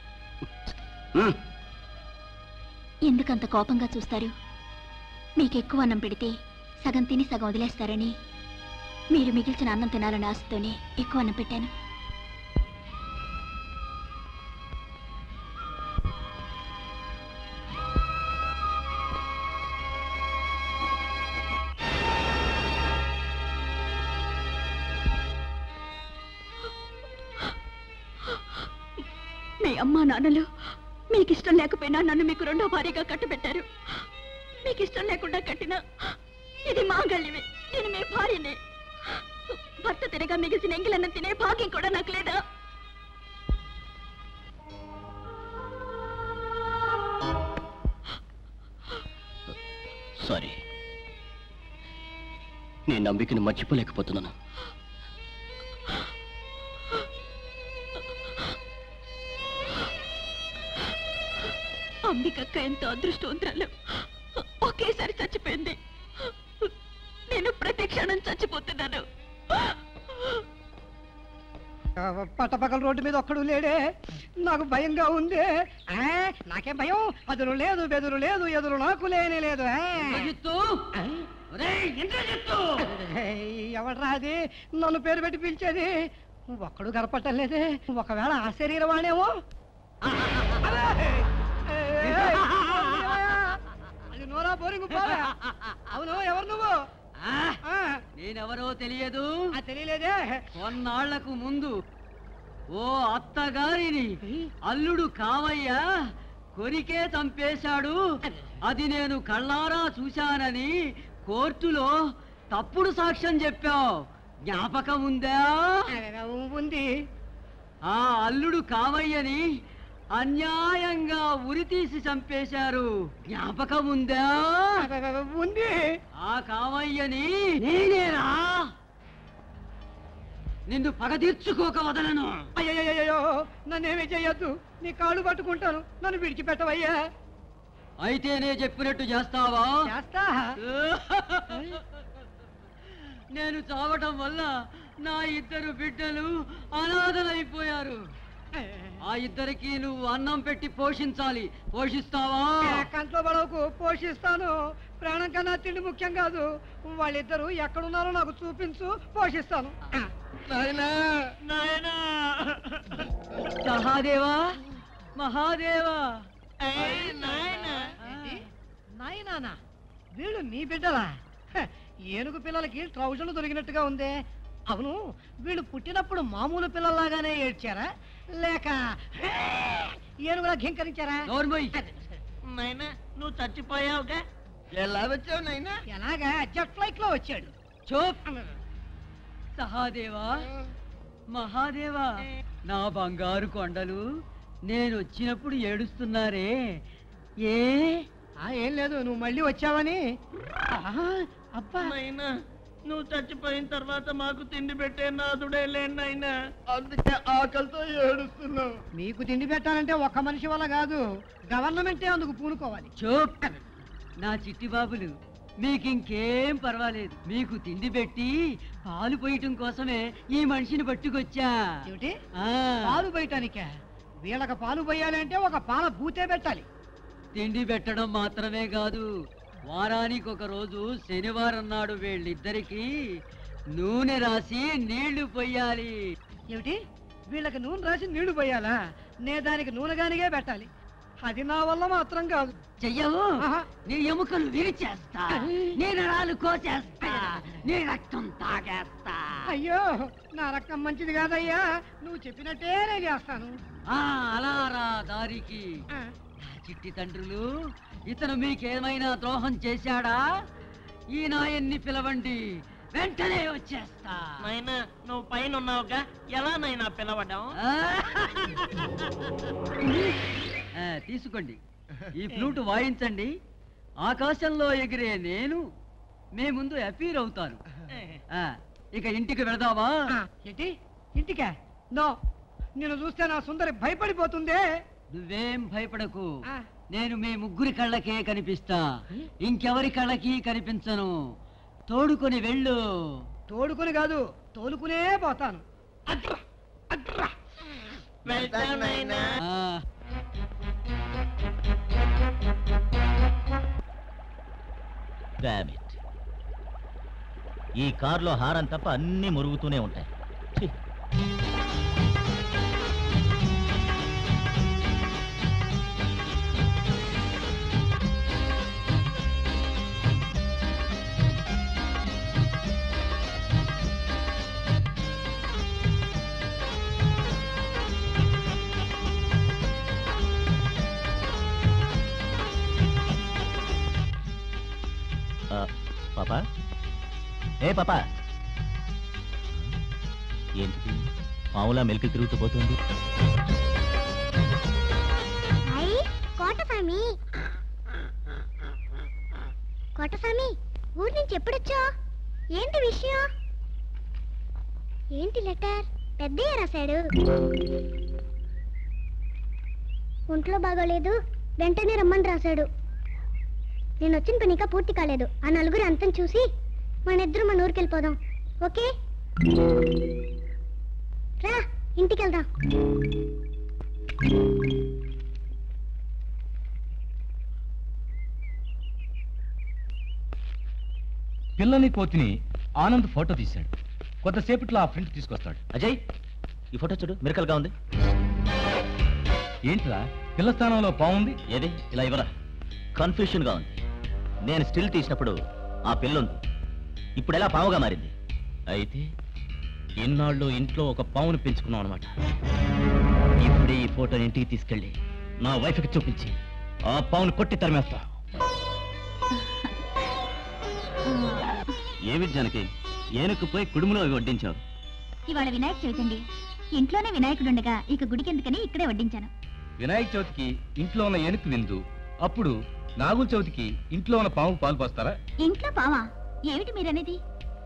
ఎందుకంత కోపంగా చూస్తారు మీకు ఎక్కువ అన్నం పెడితే సగం తిని సగం వదిలేస్తారని మీరు మిగిల్చిన అన్నం తినాలని ఆశతోనే ఎక్కువ అన్నం పెట్టాను మీ అమ్మా నాన్నలు మీకు ఇష్టం లేకపోయినా నన్ను మీకు రెండో భార్యగా కట్టబెట్టారు మీకు ఇష్టం లేకుండా కట్టిన ఇది మాంగళ్యమే నేను మీ భార్యనే భర్త తిరగా మిగిల్చిన ఎంగిలన్న తినే భాగ్యం కూడా నాకు లేదా సారీ నీ నమ్మికను మర్చిపోలేకపోతున్నాను అంబికక్క ఎంతో అదృష్టవంతురాలు ఒకేసారి చచ్చిపోయింది నేను ప్రతి క్షణం చచ్చిపోతున్నాను పట్టపక్కల రోడ్డు మీద ఒక్కడు లేడే నాకు భయంగా ఉంది ఆ, నాకేం భయం అదురు లేదు బెదురు లేదు ఎదురు నాకు లేనే లేదు ఆ. ఏయ్, ఎవడ్రా అది నన్ను పేరు పెట్టి పిలిచేది ఒక్కడు కనపట్టం లేదే ఒకవేళ ఆ శరీరమానేమో అది నోరా పోరింగు పోరా అవును ఎవరు నువ్వు ఆ, నేనెవరో తెలియదు ఆ, తెలియలేదే కొన్నాళ్లకు ముందు ఓ అత్తగారిని అల్లుడు కావయ్యా కొరికే చంపేశాడు అది నేను కళ్ళారా చూశానని కోర్టులో తప్పుడు సాక్ష్యం చెప్పావు జ్ఞాపకం ఉందా ఉంది ఆ అల్లుడు కావయ్యని అన్యాయంగా ఉరితీసి చంపేశారు జ్ఞాపకం ఉందా ఉంది ఆ కావయ్యని నేనేరా నిన్ను పగ తీర్చుకోక వదలను అయ్యయ్యో నన్నేమీ చెయ్యొద్దు నీ కాళ్ళు పట్టుకుంటాను నన్ను విడిచిపెట్టవయ్యా అయితే నే చెప్పినట్టు చేస్తావా చేస్తా నేను చావటం వల్ల నా ఇద్దరు బిడ్డలు అనాథలైపోయారు ఆ ఇద్దరికి నువ్వు అన్నం పెట్టి పోషించాలి పోషిస్తావా కంట్లో పడవకు పోషిస్తాను ప్రాణం కన్నా తిండి ముఖ్యం కాదు వాళ్ళిద్దరూ ఎక్కడున్నారో నాకు చూపించు పోషిస్తాను సహాదేవా మహాదేవా నాయనా వీళ్ళు నీ బిడ్డలా హ, ఏనుగు పిల్లలకి ట్రౌజర్లు దొరికినట్టుగా ఉందే అవును వీళ్ళు పుట్టినప్పుడు మామూలు పిల్లల్లాగానే ఏడ్చారా లేక హే, ఏనుగులా ఘింకరించారా నోర్మోయ్ నాయనా నువ్వు చచ్చిపోయావుగా ఎలా వచ్చావు నాయనా ఎలాగా జెట్ ఫ్లైట్ లో వచ్చాడు చూప్ సహాదేవా మహాదేవా నా బంగారు కొండలు నేను వచ్చినప్పుడు ఏడుస్తున్నారే ఏ ఆ, ఏం లేదు నువ్వు మళ్ళీ వచ్చావని ఆహా, అబ్బా నాయనా నువ్వు చచ్చిపోయిన తర్వాత మాకు తిండి పెట్టే నాదుడే లేండి నాయనా అందుకే ఆకలితో ఏడుస్తున్నావు మీకు తిండి పెట్టాలంటే ఒక్క మనిషి వల్ల కాదు గవర్నమెంటే అందుకు పూనుకోవాలి చూప్ నా చిట్టి బాబులు మీకు ఇంకేం పర్వాలేదు మీకు తిండి పెట్టి పాలు పోయటం కోసమే ఈ మనిషిని పట్టుకొచ్చా ఏమిటి ఆ, పాలు బయటానికే వీళ్ళకి పాలు పోయాలంటే ఒక పాల బూతే పెట్టాలి తిండి పెట్టడం మాత్రమే కాదు వారానికి ఒక రోజు శనివారం నాడు వీళ్ళిద్దరికి నూనె రాసి నీళ్లు పొయ్యాలి ఏమిటి వీళ్ళకి నూనె రాసి నీళ్లు పోయాలా నే దానికి నూనె గానిగే పెట్టాలి అది నా వల్ల మాత్రం కాదు చెయ్యవు ఆహా. నీ ఎముకలు విరిచేస్తా నీ నరాలు కోసేస్తా నీ రక్తం తాగేస్తా అయ్యో నా రక్తం మంచిది కాదయ్యా నువ్వు చెప్పినట్టే నేను చేస్తాను ఆ అలా రా దారికి ఆ, నా చిట్టి తండ్రులు ఇతను మీకేమైనా ద్రోహం చేశాడా ఈ నాయన్ని పిలవండి వెంటనే వచ్చేస్తా నాయనా నువ్వు పైన ఉన్నావుగా ఎలా నాయనా పిలవడం ఆ? ఆ, తీసుకోండి ఈ ఫ్లూట్ వాయించండి ఆకాశంలో ఎగిరే నేను మీ ముందు అపీర్ అవుతాను ఆ, ఇక ఇంటికి వెళదామా ఆ, ఏంటి ఇంటికా నో నేను చూస్తే నా సుందరి భయపడిపోతుందే నువ్వేం భయపడకు ఆ. నేను మీ ముగ్గురి కళ్ళకే కనిపిస్తా ఇంకెవరి కళ్ళకి కనిపించను తోడుకొని వెళ్ళు తోడుకుని కాదు తోలుకునే పోతాను అట్రా, అట్రా. వెళ్తాను నాయనా ఆ, Damn it. ఈ కారులో హారం తప్ప అన్నీ మురుగుతూనే ఉంటాయి ఛీ. ఆ, పాపా ఏ పాపా ఏంటిది పావులా మెలికి తిరుగుతూ పోతుంది అయ్యి కోటస్వామి కోటస్వామి ఊరి నుంచి ఎప్పుడొచ్చా ఏంటి విషయం ఏంటి లెటర్ పెద్దయ్య రాశాడు ఒంట్లో బాగోలేదు వెంటనే రమ్మని రాశాడు నేను వచ్చిన పని ఇంకా పూర్తి కాలేదు ఆ నలుగురు అంతం చూసి మన ఇద్దరు మన ఊరికి వెళ్ళిపోదాం ఓకే రా ఇంటికి వెళ్దాం పిల్లని కోతిని ఆనంద్ ఫోటో తీశాడు కొద్దిసేపట్లో ఆ ప్రింట్ తీసుకొస్తాడు అజయ్ ఈ ఫోటో చూడు మిరకల్గా ఉంది ఏంట్రా పిల్ల స్థానంలో బాగుంది ఏది ఇలా ఇవ్వరా కన్ఫ్యూషన్ గా ఉంది నేను స్టిల్ తీసినప్పుడు ఆ పిల్ల ఉంది ఇప్పుడు ఎలా పావుగా మారింది అయితే ఇన్నాళ్ళు ఇంట్లో ఒక పావును పెంచుకున్నాం అనమాట ఇప్పుడే ఈ ఫోటోని ఇంటికి తీసుకెళ్ళి నా వైఫ్కి చూపించి ఆ పావును కొట్టి తరిమేస్తా ఏమి జానకి ఏనుకు పోయి కుడుములో అవి వడ్డించావు ఇవాళ వినాయక చవితి అండి ఇంట్లోనే వినాయకుడు ఉండగా ఇక గుడికి ఎందుకని ఇక్కడే వడ్డించాను వినాయక చవితికి ఇంట్లో ఉన్న ఏనుగు విందు అప్పుడు నాగుల చవితికి ఇంట్లో ఉన్న పాము పాలు పోస్తారా ఇంట్లో పావా ఏమిటి మీరనేది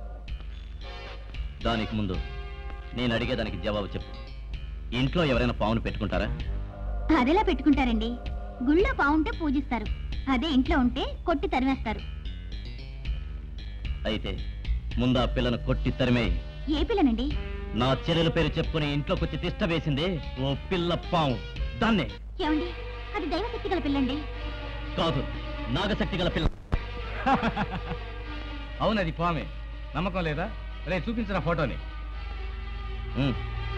దానికి ముందు నేను అడిగేదానికి జవాబు చెప్పు ఇంట్లో ఎవరైనా పావును పెట్టుకుంటారా అదెలా పెట్టుకుంటారండి గుళ్ళో పావుంటే పూజిస్తారు అదే ఇంట్లో ఉంటే కొట్టి తరిమేస్తారు అయితే ముందు ఆ పిల్లను కొట్టి తరిమే ఏ పిల్లనండి నా చెల్లెల పేరు చెప్పుకుని ఇంట్లోకి వచ్చి తిష్ట వేసిందే ఓ పిల్ల పాము దాన్నే ఏమండి అది దైవశక్తి గల పిల్లండి కాదు నాగశక్తి గల పిల్ల అవును అది పామే నమ్మకం లేదా రే చూపించిన ఫోటోని ఉమ్,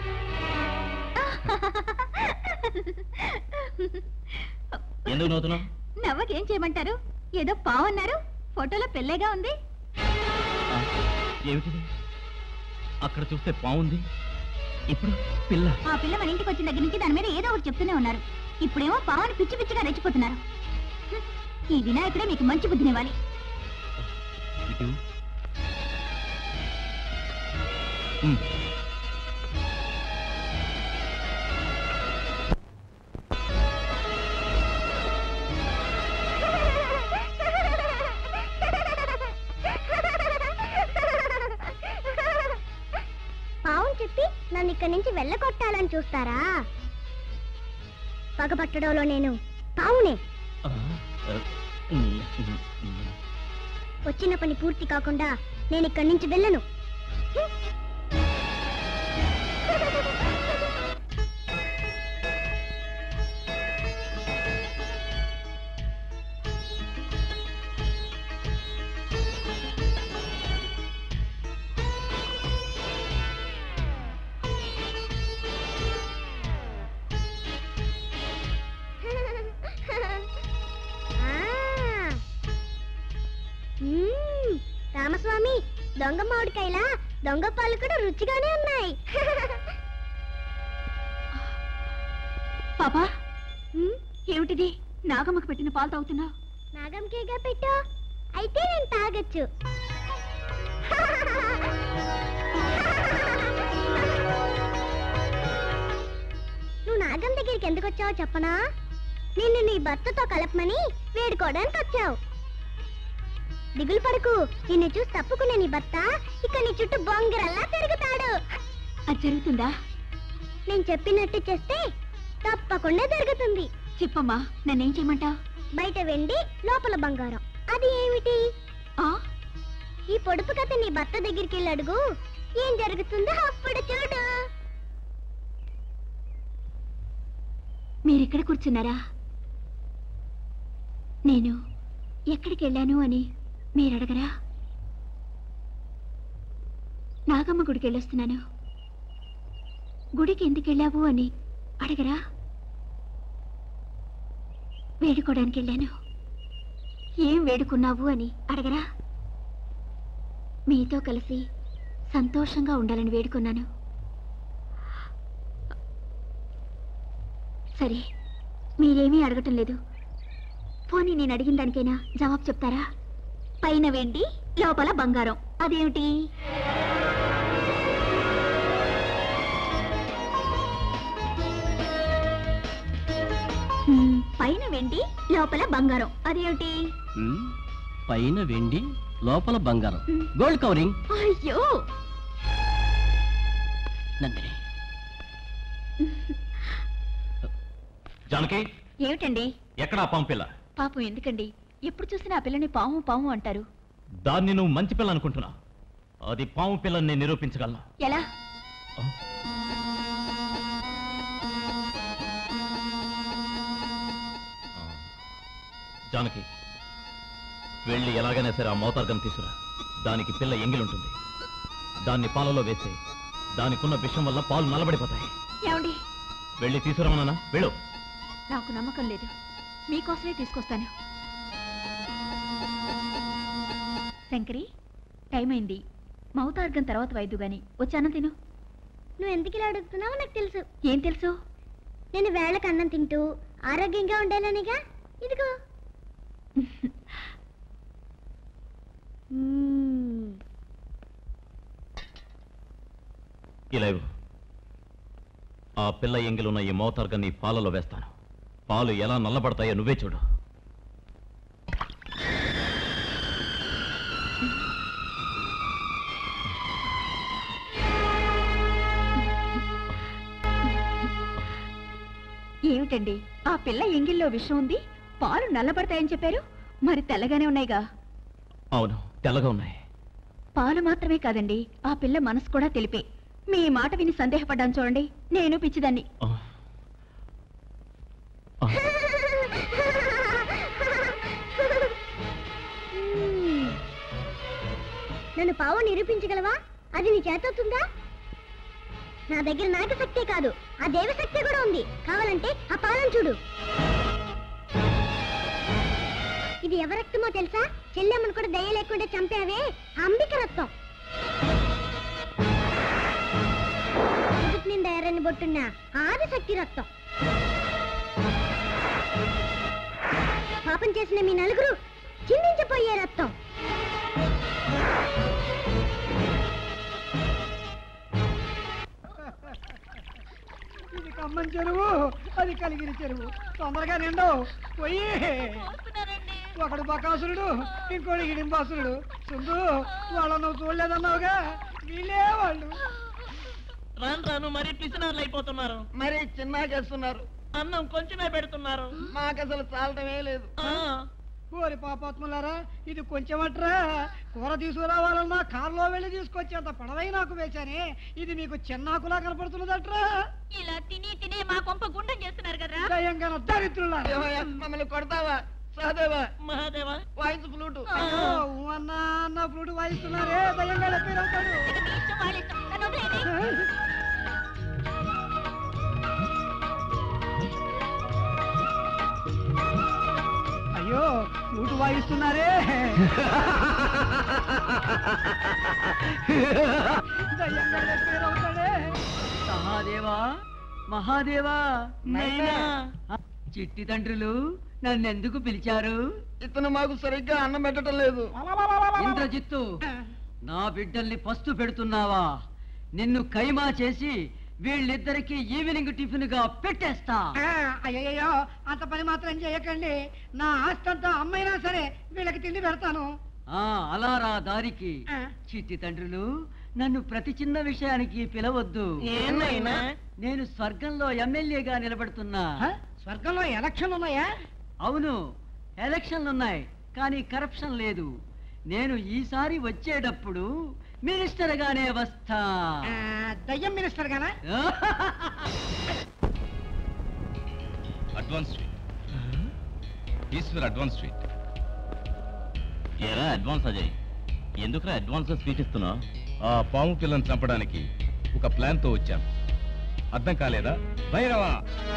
ఎందుకు నవ్వుతున్నావు నవ్వకేం చేయమంటారు ఏదో పావన్నారు ఫోటోలో పెళ్ళేగా ఉంది ఆ, ఏమిటిది అక్కడ చూస్తే బాగుంది ఇప్పుడు పిల్ల ఆ పిల్ల మన ఇంటికి వచ్చిన దగ్గర నుంచి దాని మీద ఏదో ఒకటి చెప్తూనే ఉన్నారు ఇప్పుడేమో పావని పిచ్చి పిచ్చిగా రెచ్చిపోతున్నారు హ్మ్. ఈ వినాయకుడే మీకు మంచి బుద్ధినివ్వాలి ఇటు ఉమ్. పావుని చెప్పి నన్ను ఇక్కడి నుంచి వెళ్ళగొట్టాలని చూస్తారా పగపట్టడంలో నేను పావునే ఆ, ఆ, ఉమ్, ఉమ్, ఉమ్. వచ్చిన పని పూర్తి కాకుండా నేను ఇక్కడి నుంచి వెళ్ళను మ్మ్. రామస్వామి దొంగ మామిడికాయలా దొంగ పాలు కూడా రుచిగానే ఉన్నాయి పాపా ఏమిటిది నాగమ్మకు పెట్టిన పాలు తాగుతున్నావు నాగమ్మకేగా పెట్టు అయితే నేను తాగొచ్చు నువ్వు నాగం దగ్గరికి ఎందుకు వచ్చావో చెప్పనా నిన్ను నీ భర్తతో కలపమని వేడుకోవడానికి వచ్చావు దిగులు పడకు నిన్ను చూసి తప్పుకునే నీ భర్త ఇక నీ చుట్టూ బొంగరల్లా తిరుగుతాడు అది జరుగుతుందా నేను చెప్పినట్టు చేస్తే తప్పకుండా జరుగుతుంది చెప్పమ్మా నన్నేం చేయమంటావు బయట వెండి లోపల బంగారం అది ఏమిటి ఆ ఈ పొడుపు కథ నీ భర్త దగ్గరికి వెళ్ళి అడుగు ఏం జరుగుతుందో అప్పుడు చూడు మీరిక్కడ కూర్చున్నారా నేను ఎక్కడికి వెళ్ళాను అని మీరు అడగరా నాగమ్మ గుడికి వెళ్ళొస్తున్నాను గుడికి ఎందుకు వెళ్ళావు అని అడగరా వేడుకోవడానికి వెళ్ళాను ఏం వేడుకున్నావు అని అడగరా మీతో కలిసి సంతోషంగా ఉండాలని వేడుకున్నాను సరే మీరేమీ అడగటం లేదు పోనీ నేను అడిగిన దానికైనా జవాబు చెప్తారా పైన వెండి లోపల బంగారం అదేమిటి హ్మ్, పైన వెండి లోపల బంగారం అదేమిటి ఉమ్, పైన వెండి లోపల బంగారం గోల్డ్ కవరింగ్ అయ్యో నందిని జానకి ఏమిటండి ఎక్కడా పాము పిల్ల పాపం ఎందుకండి ఎప్పుడు చూసినా ఆ పిల్లని పాము పాము అంటారు దాన్ని నువ్వు మంచి పిల్ల అనుకుంటున్నా అది పాము పిల్లని నేను నిరూపించగలను ఎలా ఆ? ఆ. జానకి వెళ్ళి ఎలాగైనా సరే ఆ మోతార్గం తీసుకురా దానికి పిల్ల ఎంగిలుంటుంది దాన్ని పాలలో వేస్తే దానికున్న విషం వల్ల పాలు నల్లబడిపోతాయి ఏమండి వెళ్ళి తీసుకురామన్నా వెళ్ళు నాకు నమ్మకం లేదు మీకోసమే తీసుకొస్తాను శంకరి టైం అయింది మౌతార్గం తర్వాత వైద్యు గాని వచ్చాను తిను నువ్వు ఎందుకు ఇలా అడుగుతున్నావో నాకు తెలుసు ఏం తెలుసు నేను వేళకు అన్నం తింటూ ఆరోగ్యంగా ఉండాలనిగా ఇదిగో మ్మ్. ఇలా ఇవ్వు. ఆ పిల్ల ఎంగిలున్న ఈ మోతార్గం నీ పాలలో వేస్తాను పాలు ఎలా నల్లబడతాయో నువ్వే చూడు ఏమిటండి ఆ పిల్ల ఎంగిల్లో విషం ఉంది పాలు నల్లబడతాయని చెప్పారు మరి తెల్లగానే ఉన్నాయిగా అవును తెల్లగా ఉన్నాయి పాలు మాత్రమే కాదండి ఆ పిల్ల మనసు కూడా తెలిపే మీ మాట విని సందేహపడ్డాను చూడండి నేను పిచ్చిదాన్ని మ్మ్. నన్ను పావు నిరూపించగలవా అది నీ చేతవుతుందా నా దగ్గర నాక శక్తి కాదు ఆ దేవ శక్తి కూడా ఉంది కావాలంటే ఆ పాలను చూడు ఇది ఎవరి రక్తమో తెలుసా చెల్లెమ్మను కూడా దయ లేకుండా చంపావే ఆ అంబిక రక్తం ఎదుటి నిండా ఎర్రని బొట్టున్న ఆదిశక్తి రక్తం పాపం చేసిన మీ నలుగురు చిందించిపోయే రక్తం ఇది కమ్మం చెరువు అది కలిగిన చెరువు తొందరగా నిండవు పోయి ఒకడు బకాసురుడు ఇంకోటి హిడింబాసురుడు సుందు వాళ్ళ నువ్వు చూడలేదన్నావుగా వీళ్ళే వాళ్ళు రాను రాను మరీ పిసినారులు అయిపోతున్నారు మరి చిన్నాకేస్తున్నారు అన్నం కొంచెమే పెడుతున్నారు మాకు అసలు చాలటమే లేదు ఆ, ఓరి పాపాత్ములారా ఇది కొంచెమట్రా కూర తీసుకురావాలన్నా కారులో వెళ్ళి తీసుకొచ్చేంత పడవై నాకు వేశానే ఇది మీకు చిన్నాకులా కనపడుతున్నదట్రా ఇలా తిని తిని మా కొంప గుండం చేస్తున్నారు కదా దయంగా దరిద్రులారా ఏమయ్యా, మమ్మల్ని కొడతావా సహదేవా మహాదేవా వాయించు ఫ్లూటు అయ్యో, ఊ అన్నా అన్న ఫ్లూట్ వాయిస్తున్నారే దయంగా పేరవుతాడు అయ్యో ఫ్లూట్ వాయిస్తున్నారే దయ్యంగా పేరవుతాడే మహాదేవా మహాదేవా నైనా చిట్టి తండ్రులు నన్నెందుకు పిలిచారు ఇతను మాకు సరిగ్గా అన్నం పెట్టడం లేదు ఇంద్రజిత్తు నా బిడ్డల్ని పస్తు పెడుతున్నావా నిన్ను కైమా చేసి వీళ్ళిద్దరికి ఈవినింగ్ టిఫిన్ గా పెట్టేస్తా ఆ, అయ్యయ్యో అంత పని మాత్రం చేయకండి నా ఆస్తంతా అమ్మైనా సరే వీళ్ళకి తిండి పెడతాను ఆ అలారా దారికి ఆ. చిట్టి తండ్రులు నన్ను ప్రతి చిన్న విషయానికి పిలవద్దు ఏమైనా నేను స్వర్గంలో ఎమ్మెల్యేగా నిలబడుతున్నా ఆ, స్వర్గంలో ఎలక్షన్లు ఉన్నాయా అవును ఎలక్షన్లున్నాయి కానీ కరప్షన్ లేదు నేను ఈసారి వచ్చేటప్పుడు మినిస్టర్ గానే వస్తా ఆ, దయ్యం మినిస్టర్ గానా advance sweet Eshwar advance sweet ఏరా అడ్వాన్స్ అజయ్ ఎందుకురా అడ్వాన్స్ స్వీట్ ఇస్తున్నావు ఆ పాము పిల్లని చంపడానికి ఒక ప్లాన్ తో వచ్చాను అర్థం కాలేదా భైరవా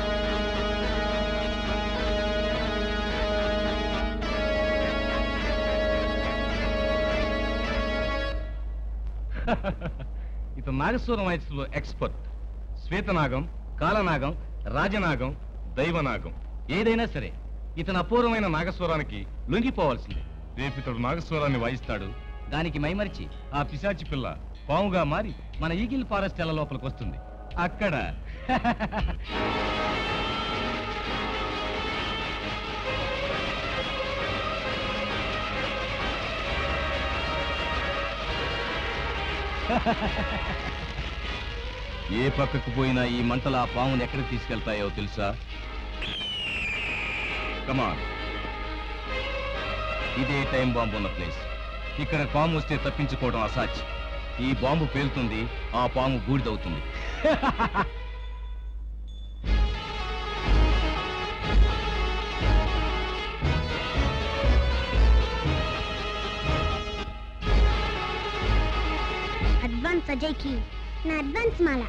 ఇతను నాగస్వరం వాయిస్లో ఎక్స్పర్ట్ శ్వేతనాగం కాలనాగం రాజనాగం దైవనాగం ఏదైనా సరే ఇతను అపూర్వమైన నాగస్వరానికి లొంగిపోవాల్సిందే రేపు ఇతడు నాగస్వరాన్ని వాయిస్తాడు దానికి మైమరిచి ఆ పిశాచి పిల్ల పాముగా మారి మన ఈగిల్ ఫారెస్ట్ ఎల లోపలికి వస్తుంది అక్కడ ఏ పక్కకు పోయినా ఈ మంటలు ఆ పాముని ఎక్కడికి తీసుకెళ్తాయో తెలుసా కమాన్ ఇదే టైం బాంబు ఉన్న ప్లేస్ ఇక్కడ పాము వస్తే తప్పించుకోవడం అసాధ్యం ఈ బాంబు పేలుతుంది ఆ పాము బూడిదవుతుంది అడ్వాన్స్ అజయ్కి నా అడ్వాన్స్ మాల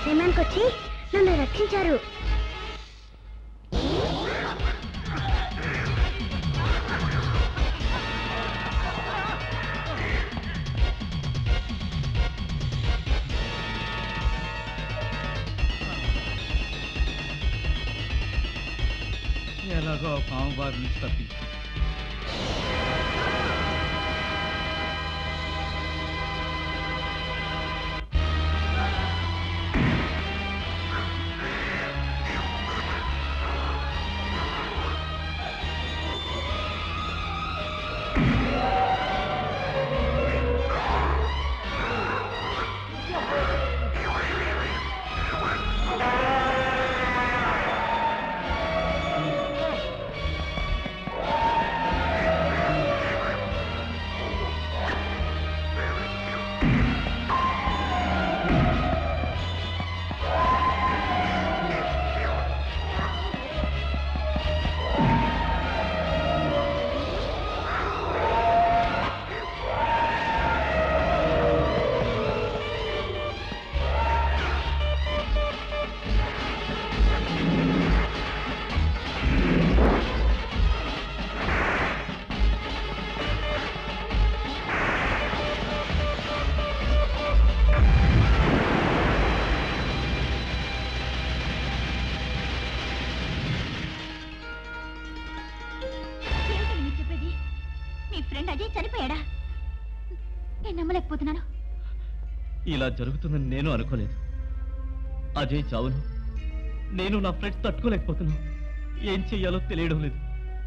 సమయానికి వచ్చి నన్ను రక్షించారు ఎలాగో ఆ పాము బారి నుంచి తప్పించు ఏమిటండి మీరు చెప్పేది మీ ఫ్రెండ్ అజయ్ చనిపోయాడా నేను నమ్మలేకపోతున్నాను ఇలా జరుగుతుందని నేను అనుకోలేదు అజయ్ చావును నేను నా ఫ్రెండ్స్ తట్టుకోలేకపోతున్నాను ఏం చెయ్యాలో తెలియడం లేదు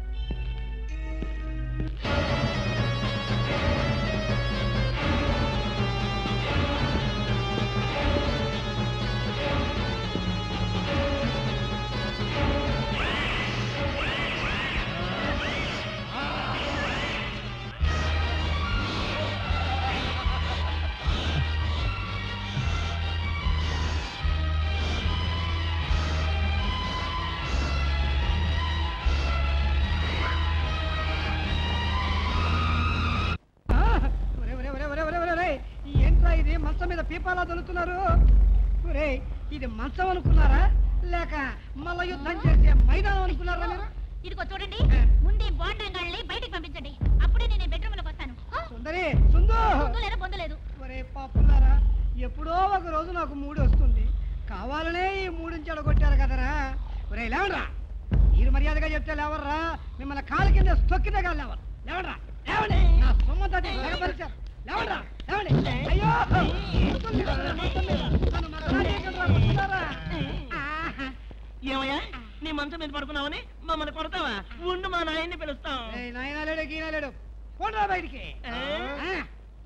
ఆ, ఒరే, ఒరే, ఒరే, ఒరే, ఒరే, ఒరే, ఒరే, ఈ ఏంట్రా ఇది మంచం మీద పీపాలా తొలుతున్నారు ఒరే ఇది మంచం అనుకున్నారా లేక మల్ల యుద్ధం చేసే మైదానం అనుకున్నారా మీరు ఇదిగో చూడండి ముందే బాండంగాళ్ళని బయటికి పంపించండి అప్పుడే నేను బెడ్రూమ్ లోకి వస్తాను సుందరి సుందు పొందలేదు పొందలేదు ఒరే పాపులారా ఎప్పుడో ఒక రోజు నాకు మూడు వస్తుంది కావాలనే ఈ మూడుని చెడగొట్టారు కదరా ఒరే లేవడరా మీరు మర్యాదగా చెప్తే లేవర్రా మిమ్మల్ని కాలు కింద తొక్కితే కాదు లేవరు లేవడరా లేవండి నా సొమ్మంతా తెగపరిచారు లేవడరా లేవండి అయ్యో ఉంటుంది కదా మొత్తం మీద. నన్ను మసాజేయకండిరా, కొట్టుకున్నారా? ఏమయ్యా నీ మంచం మీద పడుకున్నావని మమ్మల్ని కొడతావా ఉండు మా నాయన్ని పిలుస్తాం ఏయ్, నాయనా లేడు గీనా లేడు పోండ్రా బయటికి ఏ? ఆ.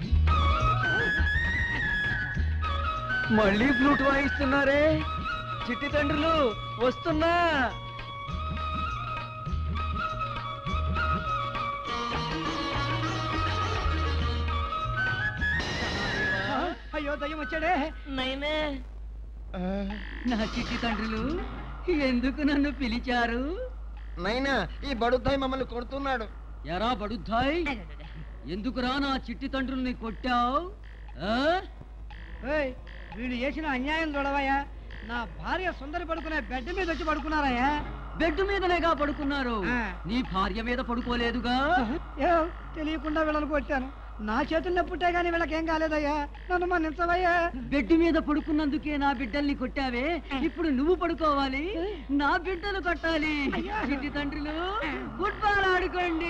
మళ్ళీ ఫ్లూట్ వాయిస్తున్నారే చిట్టి తండ్రులు వస్తున్నా ఆ, అయ్యో దయ్యం వచ్చాడే నైనే నా చిట్టి తండ్రులు ఎందుకు నన్ను పిలిచారు నైనా ఈ బడుద్దాయి మమ్మల్ని కొడుతున్నాడు ఎరా బడుద్దాయ్ ఎందుకురా నా చిట్టి తండ్రుల్ని కొట్టావు ఏయ్, వీళ్ళు చేసిన అన్యాయం చూడవయ్యా నా భార్య సుందరి పడుకునే బెడ్ మీద వచ్చి పడుకున్నారయ్యా బెడ్ మీదనేగా పడుకున్నారు ఆ. నీ భార్య మీద పడుకోలేదుగా ఏ తెలియకుండా వీళ్ళని కొట్టాను నా చేతుల్లో పుట్టే గానీ వీళ్ళకేం కాలేదయ్యా నన్ను మన్నించవయ్యా బెడ్ మీద పడుకున్నందుకే నా బిడ్డల్ని కొట్టావే ఇప్పుడు నువ్వు పడుకోవాలి నా బిడ్డలు కొట్టాలి చిట్టి తండ్రులు ఫుట్బాల్ ఆడుకోండి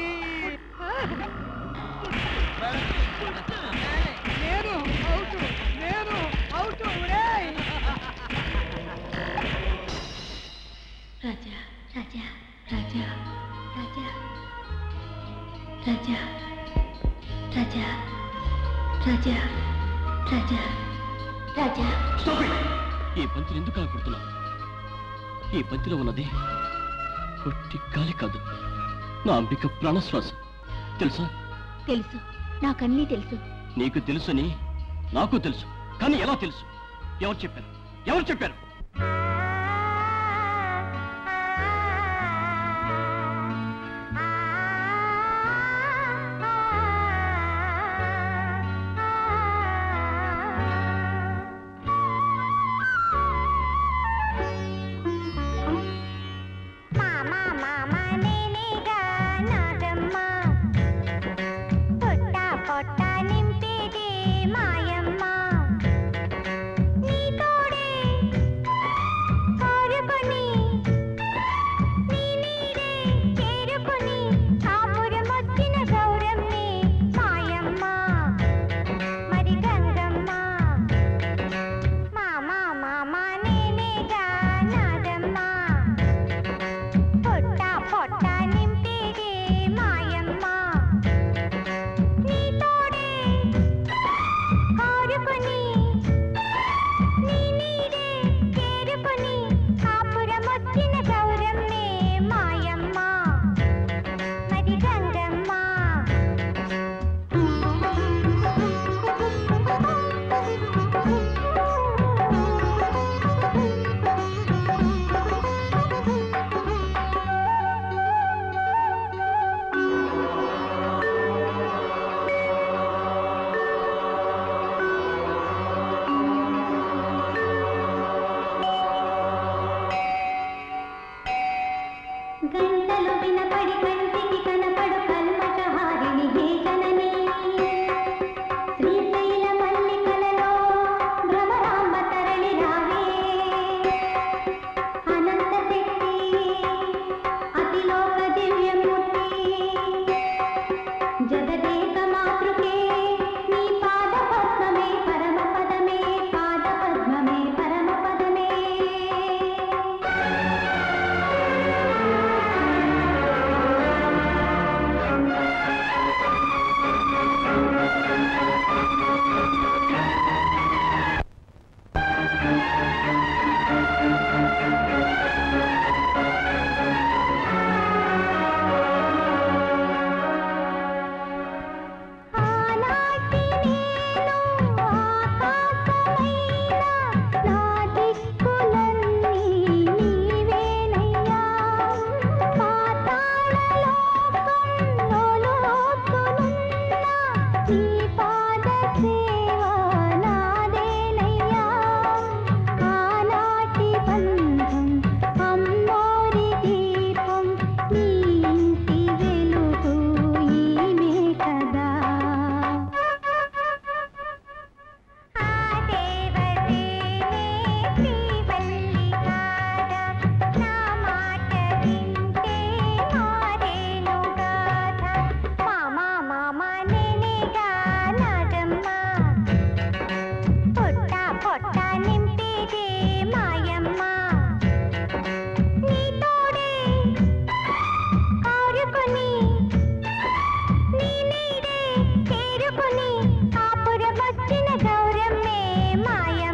నేను అవుట్ నేను అవుట్ ఒరేయ్ రాజా రాజా రాజా రాజా రాజా రాజా రాజా రాజా రాజా ఈ పంతిని ఎందుకు అలా కొడుతున్నావు ఈ పంతిలో ఉన్నది కొట్టి గాలి కాదు నా అంబిక ప్రాణశ్వాసం తెలుసా తెలుసు నాకన్నీ తెలుసు నీకు తెలుసని నాకు తెలుసు కానీ ఎలా తెలుసు ఎవరు చెప్పారు ఎవరు చెప్పారు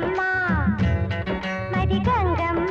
నాగమ్మ మరి గంగమ్మ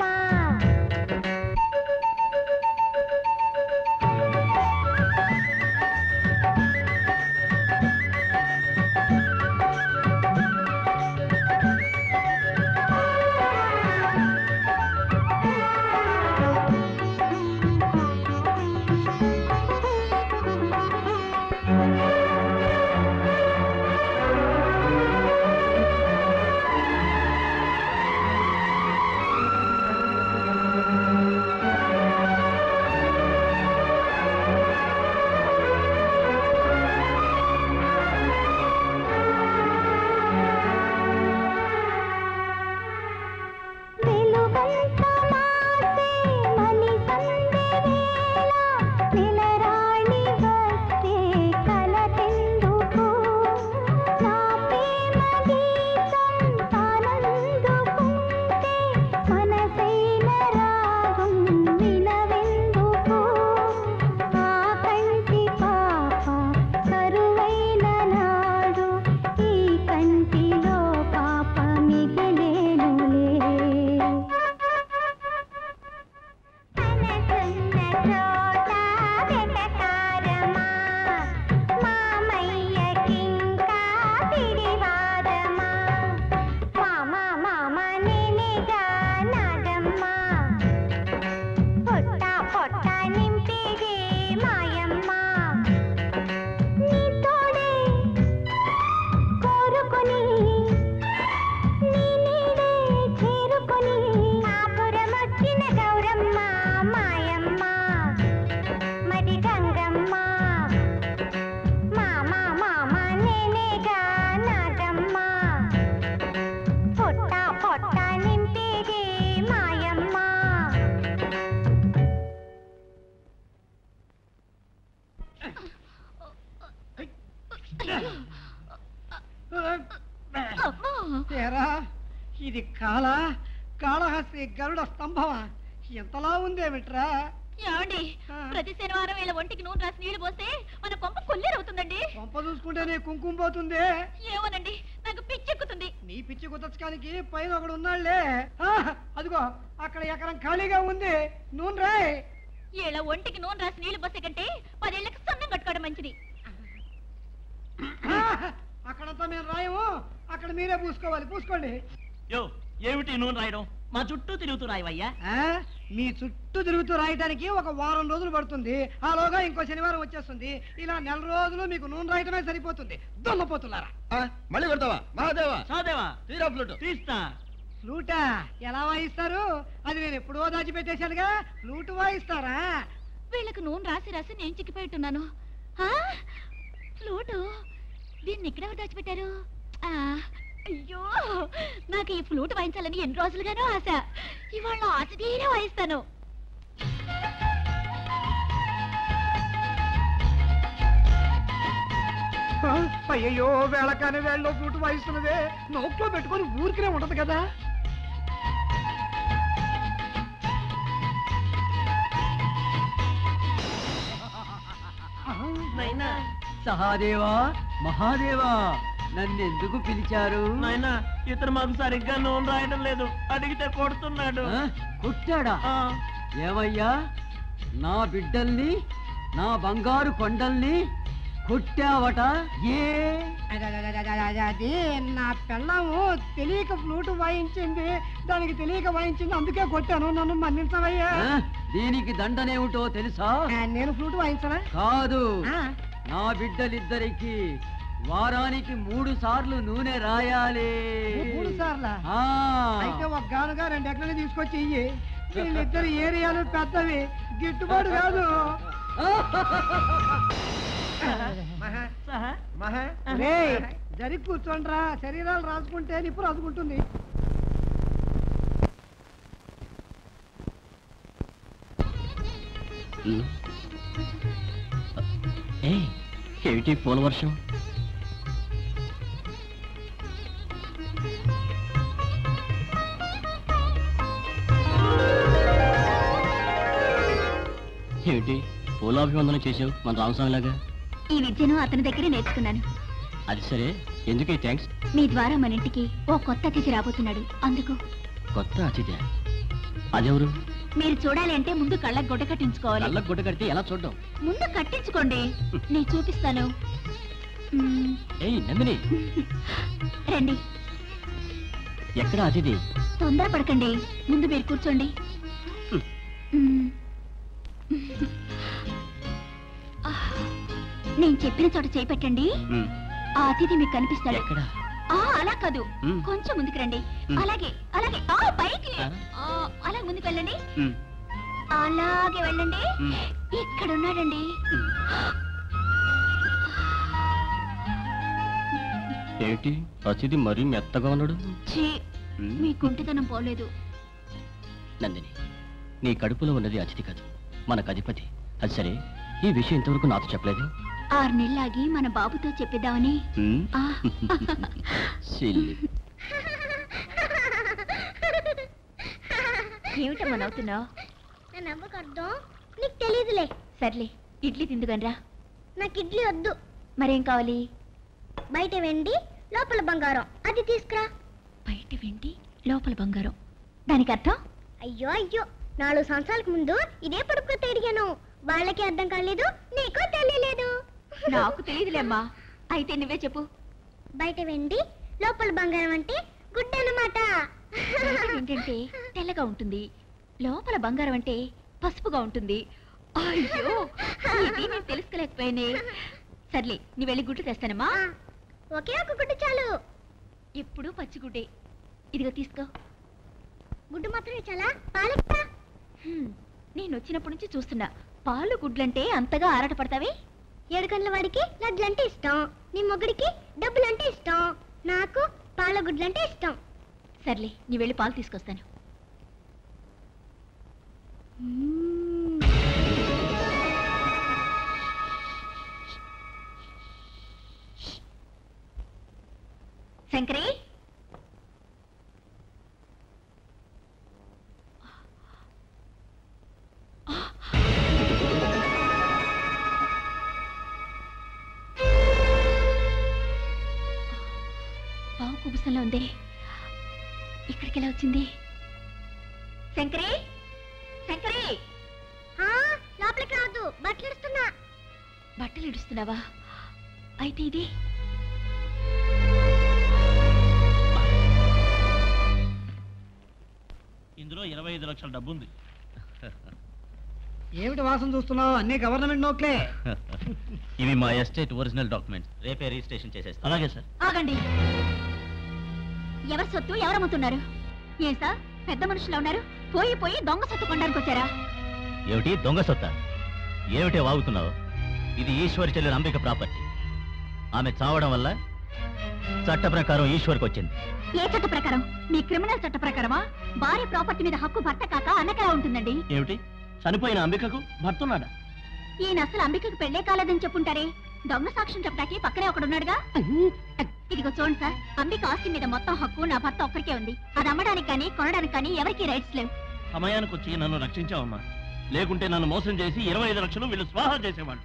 వెలుగంత మాసే మలి సందెవేళ నిలరాణి వస్తే కలతెందుకు నా ప్రేమ గీతం తానందుకుంటే మనసైన రాగం వినవెందుకు ఆ కంటి పాప కరువైన నాడు ఈ కంటిలో పాప మిగిలేనులే మనసున్న చోట వెటకారమా మామయ్యకింకా పిడివాదమా మామ మామ నేనేగా నాగమ్మ పొట్ట పొట్ట నింపిదే మాయమ్మ నీ తోడే కోరుకొని నీ నీడే చేరుకొని కాపురమొచ్చిన గౌరమ్మ మాయమ్మ మరి గంగమ్మ మామ మామ నేనేగా నాగమ్మ పొట్ట పొట్ట నింపేదే మాయమ్మ ఏరా ఇది కాల కాళహస్తి గరుడ స్తంభమా ఎంతలా ఉందేమిట్రా ఏమండి ప్రతి శనివారం వీళ్ళ ఒంటికి నూనె రాసి నీళ్లు పోస్తే మన కొంప కొల్లేరవుతుందండి పంప చూసుకుంటేనే కుంకుమ పోతుంది ఏమోనండి నాకు పిచ్చెక్కుతుంది నీ పిచ్చి కుదర్చడానికి పైన ఒకడు ఉన్నాళ్లే ఆ, అదిగో అక్కడ ఎకరం ఖాళీగా ఉంది నూనె రాయ్ వీళ్ళ ఒంటికి నూనె రాసి నీళ్లు పోసే కంటే పదేళ్ళకి సొన్నం కట్టుకోవడం మంచిది ఆ, అక్కడంతా మేము రాయము అక్కడ మీరే పూసుకోవాలి పూసుకోండి యో ఏమిటి నూనె రాయడం మా చుట్టూ తిరుగుతూ రాయవయ్యా ఆ, మీ చుట్టూ తిరుగుతూ రాయటానికి ఒక వారం రోజులు పడుతుంది ఆలోగా ఇంకో శనివారం వచ్చేస్తుంది ఇలా నెల రోజులు మీకు నూనె రాయటమే సరిపోతుంది దొల్లపోతున్నారా మళ్ళీ కొడతావా మహాదేవా సాదేవా తీరా ఫ్లూట్ తీస్తా ఫ్లూటా ఎలా వాయిస్తారు అది నేను ఎప్పుడో దాచిపెట్టేశానుగా ఫ్లూట్ వాయిస్తారా వీళ్ళకి నూనె రాసి రాసి నేను చిక్కిపోయిట్టున్నాను ఆ, ఫ్లూటు దీన్ని ఎక్కడ దాచిపెట్టారు ఆ, అయ్యో నాకు ఈ ఫ్లూట్ వాయించాలని ఎన్ని రోజులుగానో ఆశ ఇవాళ ఆశ తీరే వాయిస్తాను ఆ, అయ్యయ్యో వేళకాని వేళ్ళలో ఫ్లూట్ వాయిస్తున్నదే నోట్లో పెట్టుకొని ఊరికినే ఉంటది కదా నాయనా సహాదేవా మహాదేవా నన్నెందుకు పిలిచారు నాయనా ఇతను మాకు సరిగ్గా నూనె రాయడం లేదు అడిగితే కొడుతున్నాడు ఆ? కొట్టాడా ఆ, ఏమయ్యా నా బిడ్డల్ని నా బంగారు కొండల్ని కొట్టావట ఏ అది నా పెళ్ళాము తెలియక ఫ్లూట్ వాయించింది దానికి తెలియక వాయించింది అందుకే కొట్టాను నన్ను మన్నించవయ్యా ఆ? దీనికి దండనేమిటో తెలుసా ఆ, నేను ఫ్లూట్ వాయించనా కాదు ఆ, నా బిడ్డలిద్దరికి వారానికి మూడు సార్లు నూనె రాయాలి మూడు సార్లా ఆ. అయితే ఒక గానుగా రెండు ఎకరాలు తీసుకొచ్చి ఇయ్యి వీళ్ళిద్దరు ఏరియాలు పెద్దవి గిట్టుబాటు కాదు సహా మహా రేయ్, జరిగి కూర్చోండ్రా శరీరాలు రాసుకుంటే నిప్పు రాసుకుంటుంది ఏ ఏమిటి పూల వర్షం ఏమిటి పూలాభివందనం చేసావు మన రామస్వామిలాగా ఈ విద్యను అతని దగ్గరే నేర్చుకున్నాను అది సరే ఎందుకు థ్యాంక్స్ మీ ద్వారా మన ఇంటికి ఓ కొత్త అతిథి రాబోతున్నాడు అందుకు కొత్త అతిథి అదెవరు మీరు చూడాలి అంటే ముందు కళ్ళకు గుడ్డ కట్టించుకోవాలి కళ్ళకు గుడ్డ కడితే ఎలా చూడడం ముందు కట్టించుకోండి నేను చూపిస్తాను మ్మ్, ఏయ్ నందిని రండి ఎక్కడ అతిథి తొందరపడకండి ముందు మీరు కూర్చోండి మ్మ్. ఆ, నేను చెప్పిన చోట చేపెట్టండి ఉమ్, ఆ అతిథి మీకు కనిపిస్తాడు ఎక్కడ ఆ అలా కాదు మ్మ్. కొంచెం ముందుకు రండి మ్మ్. అలాగే అలాగే ఆ పైకి ఆ? ఆ, అలా ముందుకు వెళ్ళండి ఉమ్, అలాగే వెళ్ళండి మ్మ్. ఇక్కడ ఉన్నాడండి ఉమ్. ఏమిటి అతిథి మరీ మెత్తగా ఉన్నాడు ఛీ, ఉమ్. మీ కుంటితనం పోలేదు నందిని నీ కడుపులో ఉన్నది అతిథి కాదు మనకు అధిపతి అది సరే ఈ విషయం ఇంతవరకు నాతో చెప్పలేదు ఆరు నెలలాగి మన బాబుతో చెప్పిద్దామని ఉమ్? ఆ, సిల్లి. ఏమిటమ్మా నవ్వుతున్నావు నా నవ్వుకు అర్థం నీకు తెలియదులే సర్లే ఇడ్లీ తిందుగనరా నాకు ఇడ్లీ వద్దు మరేం కావాలి బయట వెండి లోపల బంగారం అది తీసుకురా బయట వెండి లోపల బంగారం దానికి అర్థం అయ్యో అయ్యో నాలుగు సంవత్సరాలకు ముందు ఇదే పడుపుతో అడిగాను వాళ్ళకి అర్థం కాలేదు నీకు తెలియలేదు నాకు తెలియదులేమ్మా అయితే నువ్వే చెప్పు బయట వెండి లోపల బంగారం అంటే గుడ్డ అన్నమాట బయట ఏంటంటే తెల్లగా ఉంటుంది లోపల బంగారం అంటే పసుపుగా ఉంటుంది అయ్యో ఇది నేను తెలుసుకోలేకపోయానే సర్లే నీ వెళ్ళి గుడ్డు తెస్తానమ్మా ఆ, ఒకే ఒక గుడ్డు చాలు ఎప్పుడు పచ్చిగుడ్డే ఇదిగో తీసుకో గుడ్డు మాత్రమే చాలా పాలెక్క హ్మ్, నేను వచ్చినప్పటి నుంచి చూస్తున్నా పాలు గుడ్లంటే అంతగా ఆరాటపడతావే ఏడు గంటల వాడికి లడ్లంటే ఇష్టం నీ మొగుడికి డబ్బులంటే ఇష్టం నాకు పాల గుడ్లంటే ఇష్టం సర్లే నీ వెళ్ళి పాలు తీసుకొస్తాను శంకరి పావు కుబుసంలో ఉంది ఇక్కడికి ఎలా వచ్చింది శంకరి శంకరి ఆ, లోపలికి రావద్దు బట్టలు ఇస్తున్నా బట్టలు ఇడుస్తున్నావా అయితే ఇది ఇందులో ఇరవై ఐదు లక్షల డబ్బు ఉంది ఏమిటి వాసన చూస్తున్నావు అన్ని గవర్నమెంట్ నోట్లే ఇవి మా ఎస్టేట్ ఒరిజినల్ డాక్యుమెంట్స్ రేపే రిజిస్ట్రేషన్ చేసేస్తాం అలాగే సార్ ఆగండి ఎవరి సొత్తు ఎవరు అమ్ముతున్నారు ఏం సార్ పెద్ద మనుషులు ఉన్నారు పోయి పోయి దొంగ సొత్తు కొనడానికి వచ్చారా ఏమిటి దొంగ సొత్త ఏమిటి వాగుతున్నావు ఇది ఈశ్వరి చెల్లెల అంబిక ప్రాపర్టీ ఆమె చావడం వల్ల చట్ట ప్రకారం ఈశ్వర్కి వచ్చింది ఏ చట్ట ప్రకారం మీ క్రిమినల్ చట్ట ప్రకారమా భార్య ప్రాపర్టీ మీద హక్కు భర్త కాక అన్నకెలా ఉంటుందండి ఏమిటి చనిపోయిన అంబికకు భర్త ఉన్నాడా ఈయన అసలు అంబికకి పెళ్ళే కాలేదని చెప్పుంటారే దొంగ సాక్ష్యం చెప్పడానికి పక్కనే ఒకడున్నాడుగా ఇదిగో చూడండి సార్ అంబిక ఆస్తి మీద మొత్తం హక్కు నా భర్త ఒక్కరికే ఉంది అది అమ్మడానికి కానీ కొనడానికి కానీ ఎవరికీ రైట్స్ లేవు సమయానికి వచ్చి నన్ను రక్షించావమ్మా లేకుంటే నన్ను మోసం చేసి ఇరవై ఐదు లక్షలు వీళ్ళు స్వాహా చేసేవాళ్ళు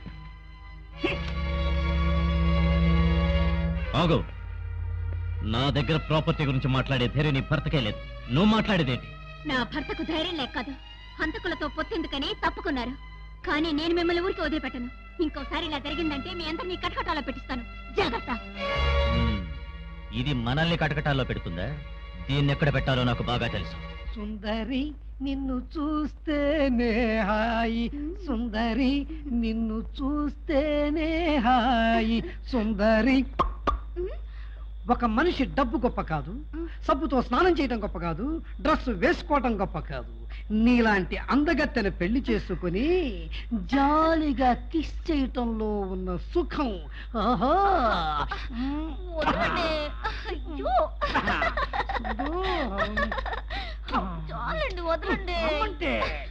ఆగు నా దగ్గర ప్రాపర్టీ గురించి మాట్లాడే ధైర్యం నీ భర్తకే లేదు నువ్వు మాట్లాడేదేంటి నా భర్తకు ధైర్యం లేక కాదు హంతకులతో పొత్తెందుకని తప్పుకున్నారు కానీ నేను మిమ్మల్ని ఊరికి వదిలిపెట్టను ఇంకోసారి ఇలా జరిగిందంటే మీ అందరినీ కటకటాలో పెట్టిస్తాను జాగ్రత్త మ్మ్. ఇది మనల్ని కటకటాల్లో పెడుతుందా దీన్ని ఎక్కడ పెట్టాలో నాకు బాగా తెలుసు సుందరి నిన్ను చూస్తేనే హాయి సుందరి నిన్ను చూస్తేనే హాయి సుందరి ఒక మనిషి డబ్బు గొప్ప కాదు సబ్బుతో స్నానం చేయడం గొప్ప కాదు డ్రెస్ వేసుకోవటం గొప్ప కాదు నీలాంటి అందగత్తెను పెళ్లి చేసుకుని జాలిగా కిస్ చేయటంలో ఉన్న సుఖం ఆహా వదలండి. అయ్యో. చాలండి వదలండి అంటే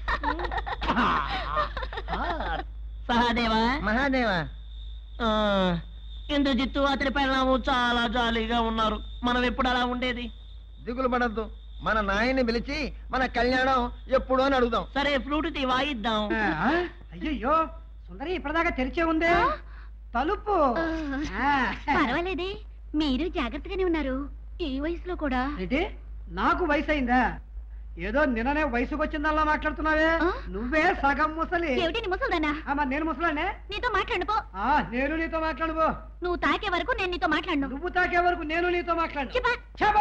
సహాదేవా మహాదేవా ఆ, ఇంద్రజిత్తు అతని పెళ్ళాము చాలా జాలీగా ఉన్నారు మనం ఎప్పుడు అలా ఉండేది దిగులు పడద్దు మన నాయన్ని పిలిచి మన కళ్యాణం ఎప్పుడు అని అడుగుదాం సరే ఫ్లూట్ తీ వాయిద్దాం ఆ, అయ్యయ్యో సుందరి ఇప్పటిదాకా తెరిచే ఉందే తలుపు ఆ. పర్వాలేదే మీరు జాగ్రత్తగానే ఉన్నారు ఈ వయసులో కూడా ఏంటి నాకు వయసు అయిందా ఏదో నిన్ననే వయసుకు వచ్చిందల్లా మాట్లాడుతున్నావే ఆ? నువ్వే సగం ముసలి ఏమిటి నీ ముసల్దానా ఆ, మరి నేను ముసలానే నీతో మాట్లాడు పో ఆ, నేను నీతో మాట్లాడబో నువ్వు తాకే వరకు నేను నీతో మాట్లాడను నువ్వు తాకే వరకు నేను నీతో మాట్లాడు చెప్పా చెప్పా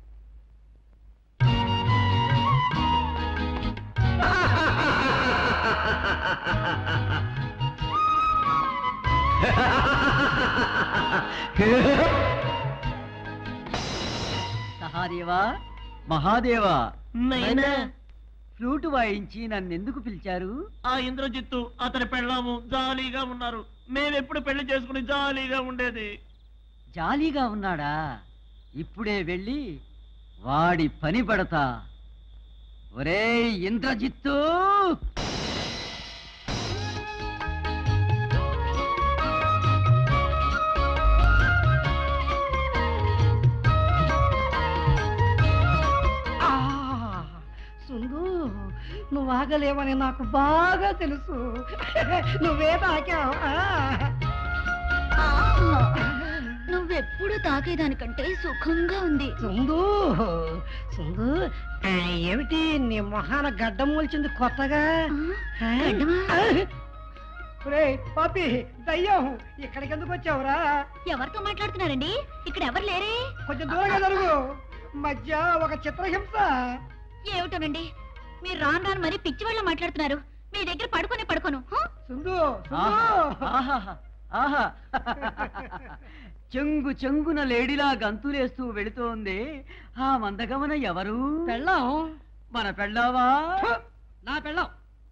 సహాదేవా మహాదేవా నైనా ఫ్లూట్ వాయించి నన్నెందుకు పిలిచారు ఆ ఇంద్రజిత్తు అతని పెళ్ళాము జాలీగా ఉన్నారు మేమెప్పుడు పెళ్లి చేసుకుని జాలీగా ఉండేది జాలీగా ఉన్నాడా ఇప్పుడే వెళ్ళి వాడి పని పడతా ఒరేయ్ ఇంద్రజిత్తు ఆ, సుందు నువ్వు ఆగలేవని నాకు బాగా తెలుసు నువ్వే తాకావు ఆ. నువ్వెప్పుడు తాకేదానికంటే సుఖంగా ఉంది సుందు సుందు ఆ, ఏమిటి నీ మొహాన గడ్డం మూల్చింది కొత్తగా ఆ? గడ్డమా? ఆ? ఒరేయ్, పాపి దయ్యం ఇక్కడికి ఎందుకు వచ్చావురా ఎవరితో మాట్లాడుతున్నారండి ఇక్కడ ఎవరు లేరే కొంచెం దూరంగా జరుగు మధ్య ఒక చిత్రహింస ఏమిటోనండి మీరు రాను రాను మరీ పిచ్చి వాళ్ళ మాట్లాడుతున్నారు మీ దగ్గర పడుకొని పడుకోను హ? సుందు ఆహా, సుందు ఆహా, ఆహా. చెంగు చెంగున లేడిలా గంతులేస్తూ వెళుతోంది ఆ మందగమన ఎవరు పెళ్ళాం మన పెళ్ళావా నా పెళ్ళాం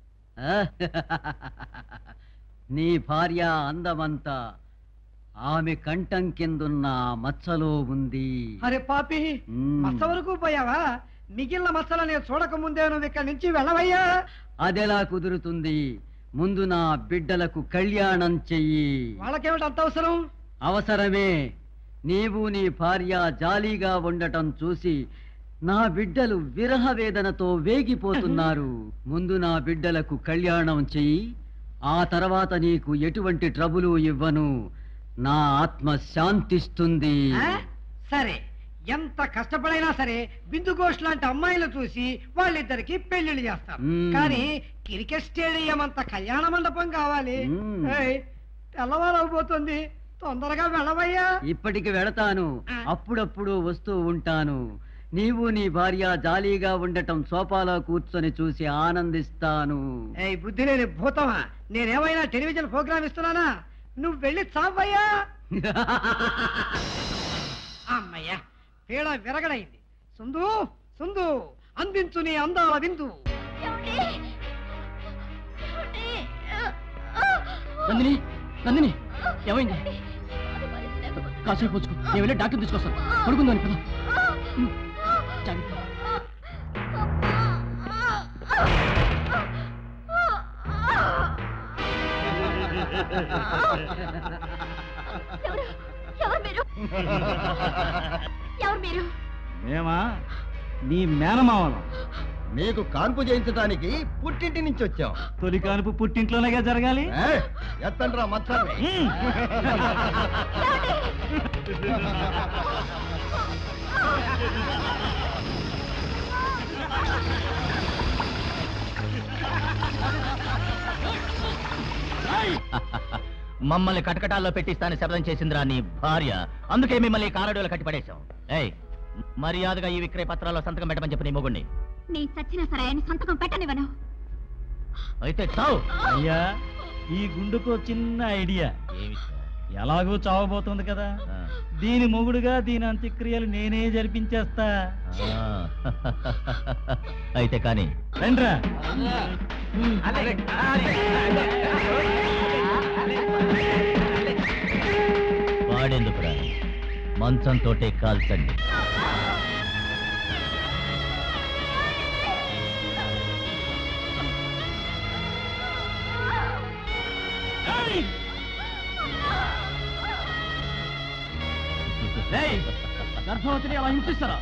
నీ భార్య అందమంతా ఆమె కంఠం కిందున్న మచ్చలో ఉంది అరే పాపి మ్మ్. మచ్చ వరకు పోయావా మిగిలిన మచ్చలు నేను చూడక ముందే నువ్వు ఇక్కడి నుంచి వెళ్ళవయ్యా అదెలా కుదురుతుంది ముందు నా బిడ్డలకు కళ్యాణం చెయ్యి వాళ్ళకేమిటి అంత అవసరం అవసరమే నీవు నీ భార్య జాలీగా ఉండటం చూసి నా బిడ్డలు విరహ వేదనతో వేగిపోతున్నారు ముందు నా బిడ్డలకు కళ్యాణం చెయ్యి ఆ తర్వాత నీకు ఎటువంటి ట్రబులు ఇవ్వను నా ఆత్మ శాంతిస్తుంది ఆ? సరే ఎంత కష్టపడైనా సరే బిందు ఘోష్ లాంటి అమ్మాయిలు చూసి వాళ్ళిద్దరికి పెళ్లిళ్ళు చేస్తారు మ్మ్. కానీ క్రికెట్ స్టేడియం అంత కళ్యాణ మండపం కావాలి మ్మ్. ఏయ్, తెల్లవారవబోతుంది తొందరగా వెళ్ళవయ్యా ఇప్పటికి వెళతాను ఆ. అప్పుడప్పుడు వస్తూ ఉంటాను నీవు నీ భార్య జాలీగా ఉండటం సోఫాలో కూర్చొని చూసి ఆనందిస్తాను ఏయ్ బుద్ధి లేని భూతమా నేనేమైనా టెలివిజన్ ప్రోగ్రామ్ ఇస్తున్నానా నువ్వు వెళ్ళి చావయ్యా అమ్మయ్యా పీడ విరగడైంది సుందు సుందు అందించు నీ అందాల విందు నందిని నందిని ఏమైంది కాసేపు వచ్చుకో నేను వెళ్ళి డాక్టర్ తీసుకొస్తాను పడుకుందాని కదా జాగ్రత్త ఎవరు మీరు ఎవరు మీరు మేమా నీ మేనమావలం నీకు కాన్పు చేయించడానికి పుట్టింటి నుంచి వచ్చాం తొలి కానుపు పుట్టింట్లోనేగా జరగాలి ఎత్తండ్రా మచ్చాన్ని మమ్మల్ని కటకటాల్లో పెట్టిస్తానని శబ్దం చేసిందిరా నీ భార్య అందుకే మిమ్మల్ని కారడోలో కట్టి పడేశాం ఏయ్ మర్యాదగా ఈ విక్రయ పత్రాల్లో సంతకం పెట్టమని చెప్పి నీ మొగుణ్ణి నీ చచ్చిన సరే ఆయన సంతకం పెట్టనివ్వను అయితే చావు అయ్యా ఈ గుండుకు చిన్న ఐడియా ఏమి ఎలాగూ చావబోతుంది కదా ఆ, దీని మొగుడుగా దీని అంత్యక్రియలు నేనే జరిపించేస్తా ఆ. అయితే కానీ రండ్రా వాడెందుకురా మంచంతోటే కాల్చండి గర్భవతిని అలా హింసిస్తారా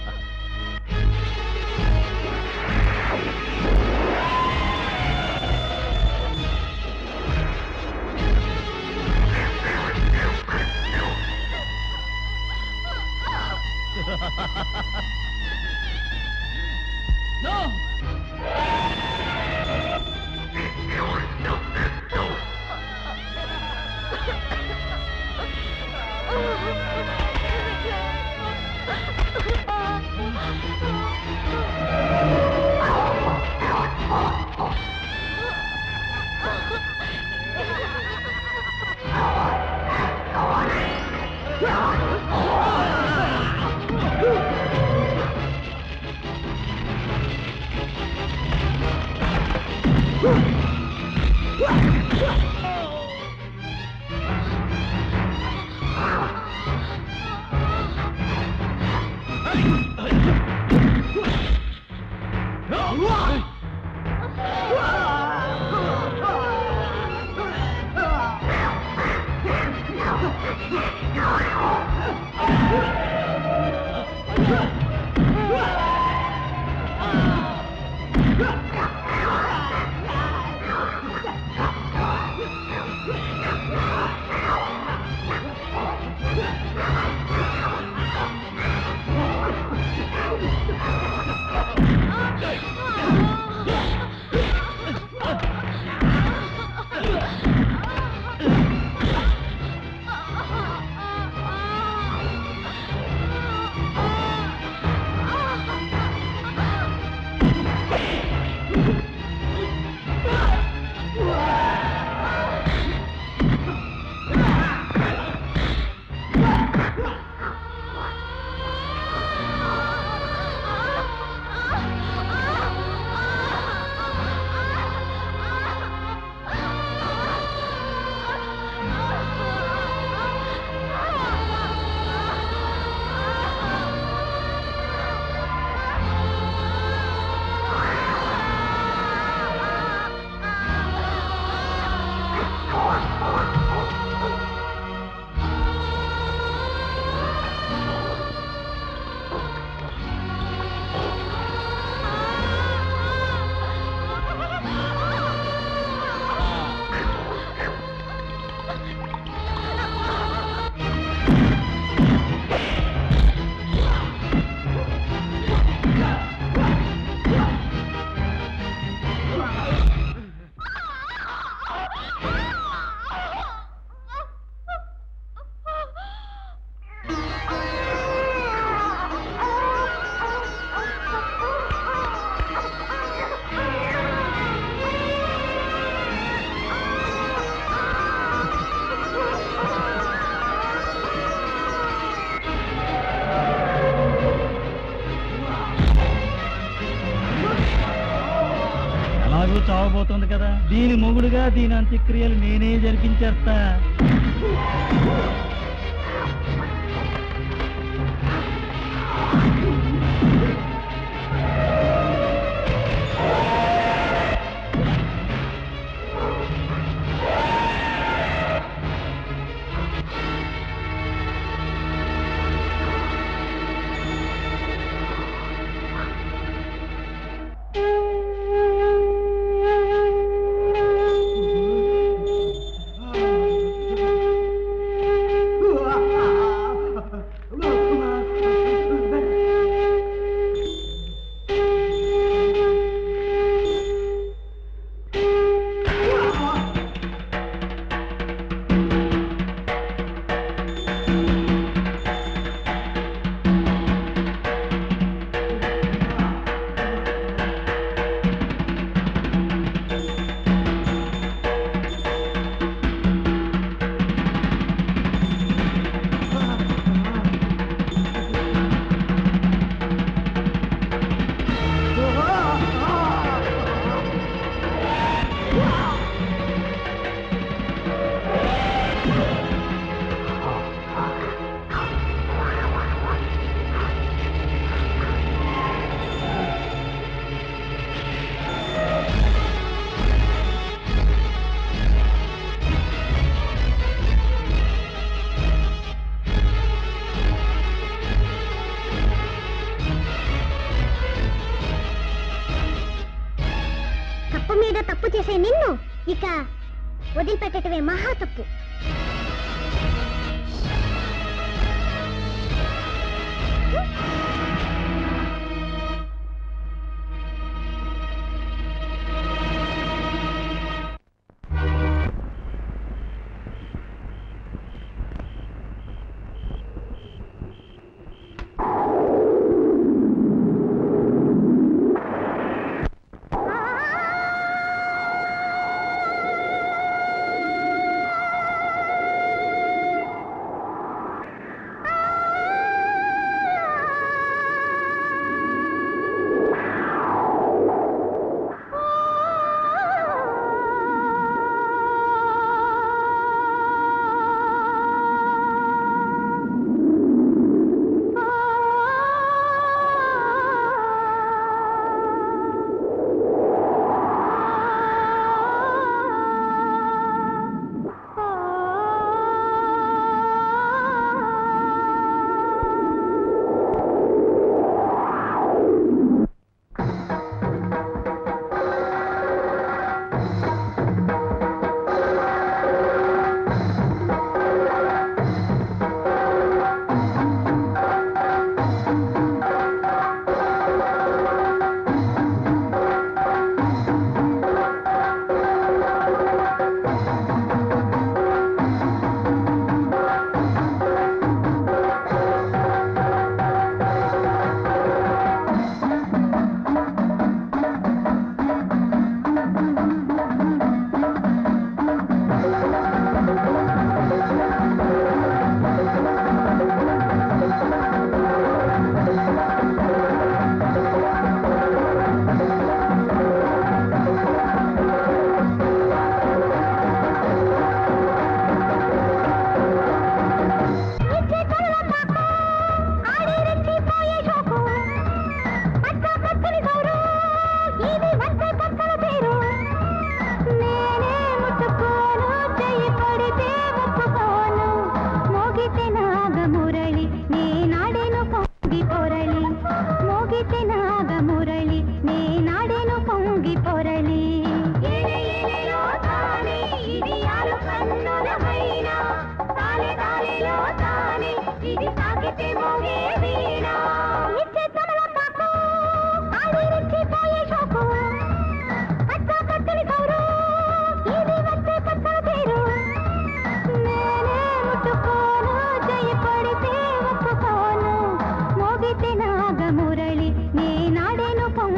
ఎలాగూ చావబోతోంది కదా దీని మొగుడుగా దీని అంత్యక్రియలు నేనే జరిపించేస్తా తప్పు మీద తప్పు చేసే నిన్ను ఇక వదిలిపెట్టటమే మహా తప్పు ఆ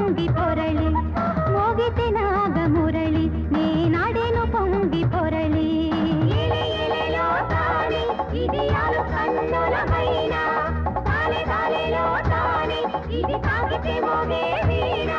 పొంగి పొరళి మోగితే నాగమురళి నేనాడేను పొంగి పొరళి ఇది తాగితే మోగే వీణా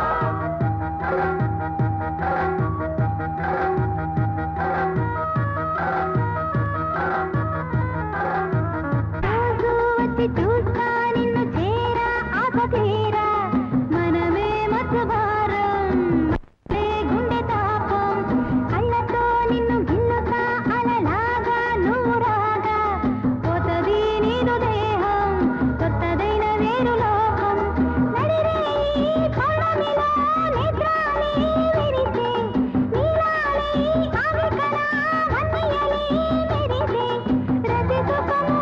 రోజు వచ్చి చూస్తా నిన్ను చేరా ఆశ తీరా మనమే మధువారం మళ్ళీ గుండె తాపం కళ్ళతో నిన్ను గిల్లుతా అలలాగా నువ్వు రాగా పోతది నీదు దేహం కొత్తదైన వేరు లోకం నడిరే ఈ పౌర్ణమిలో నిద్రాలి విరిసే నీలాలి ఆవికల వన్నెయలి మెరిసే రతి సుఖము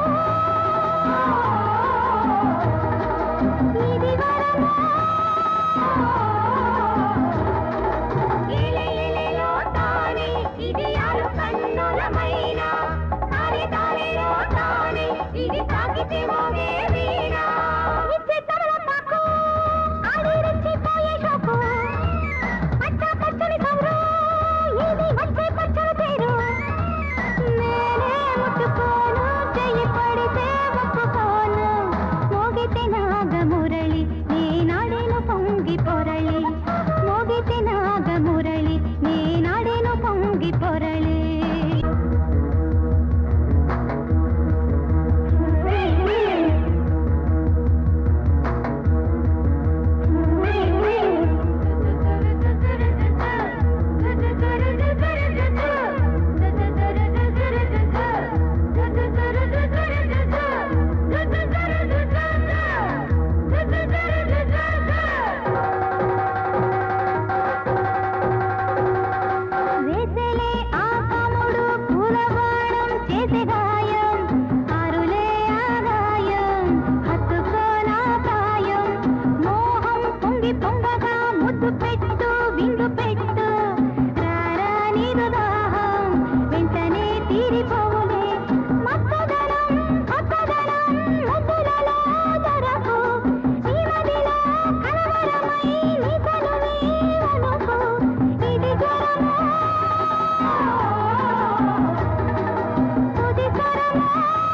ఇది వరము ఇలే ఇలేలో తానే ఇది ఆరు కన్నులమైన తానే తానేలో తానే ఇది తాకితే మోగే వీణ ఇచ్చే తమలపాకు ఆడి రెచ్చిపోయే షోకు పచ్చ పచ్చని కబురు ఇది వచ్చే పచ్చని పేరు నేనే ముట్టుకోను చెయ్యి పడితే ఒప్పుకోను మోగితే నాగమురళి నేనాడేను పొంగి పొరళి మోగితే నాగమురళి నేనాడేను పొంగి పొరళి వేసలే ఆ కాముడు పూలబాణం చేసే గాయం ఆరులే ఆదాయం హత్తుకో నా ప్రాయం మోహం పొంగి పొంగగా ముద్దు పెట్టు విందు పెట్టు రారా నీదు దాహం వెంటనే తీరిపోవులే మత్తదనం కొత్తదనం ముద్దులలో దొరకు నీ మదిలో కలవరమై నీ తనువే వణుకు ఇది జ్వరమా తుది స్వరమా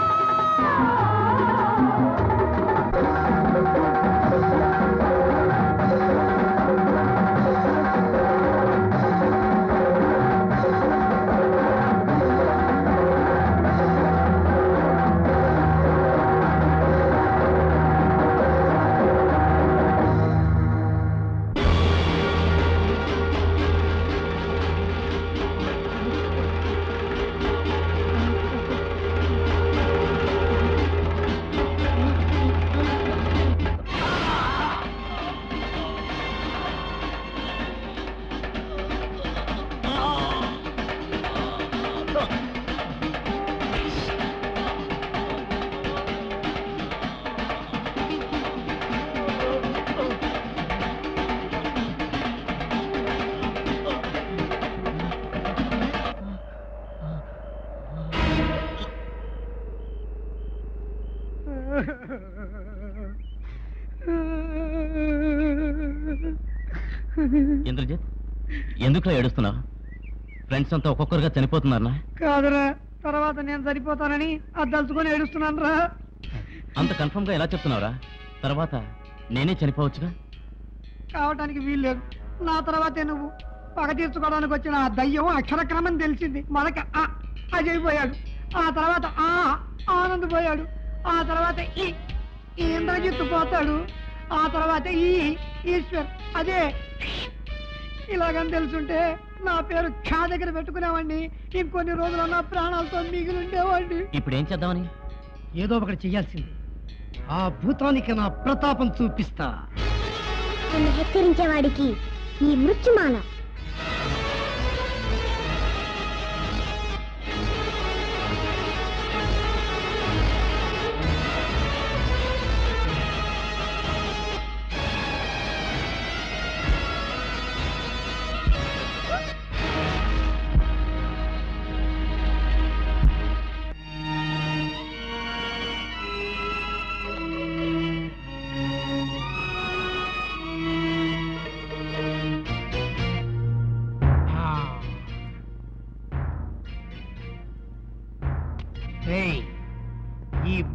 ఇంద్రజిత్ ఎందుకు ఏడుస్తున్నావు ఫ్రెండ్స్ అంతా ఒక్కొక్కరుగా చనిపోతున్నారా కాదురా తర్వాత నేను సరిపోతానని అది తలుచుకొని ఏడుస్తున్నాను రా అంత కన్ఫర్మ్ గా ఎలా చెప్తున్నావురా తర్వాత నేనే చనిపోవచ్చుగా కావటానికి వీల్లేదు నా తర్వాతే నువ్వు పగ తీర్చుకోవడానికి వచ్చిన ఆ దయ్యం అక్షరక్రమం తెలిసింది మొదట ఆ అజయ్ పోయాడు ఆ తర్వాత ఆ ఆనంద్ పోయాడు ఆ తర్వాత ఈ ఈ ఇంద్రజిత్తు పోతాడు ఆ తర్వాత ఈ ఈశ్వర్ అదే ఇలాగని తెలుసుంటే నా పేరు ఛా దగ్గర పెట్టుకునేవాడిని ఇంకొన్ని రోజులు నా ప్రాణాలతో మిగిలి ఉండేవాడిని ఇప్పుడు ఏం చేద్దామని ఏదో ఒకటి చెయ్యాల్సింది ఆ భూతానికి నా ప్రతాపం చూపిస్తా నన్ను హెచ్చరించేవాడికి ఈ మృత్యుమాల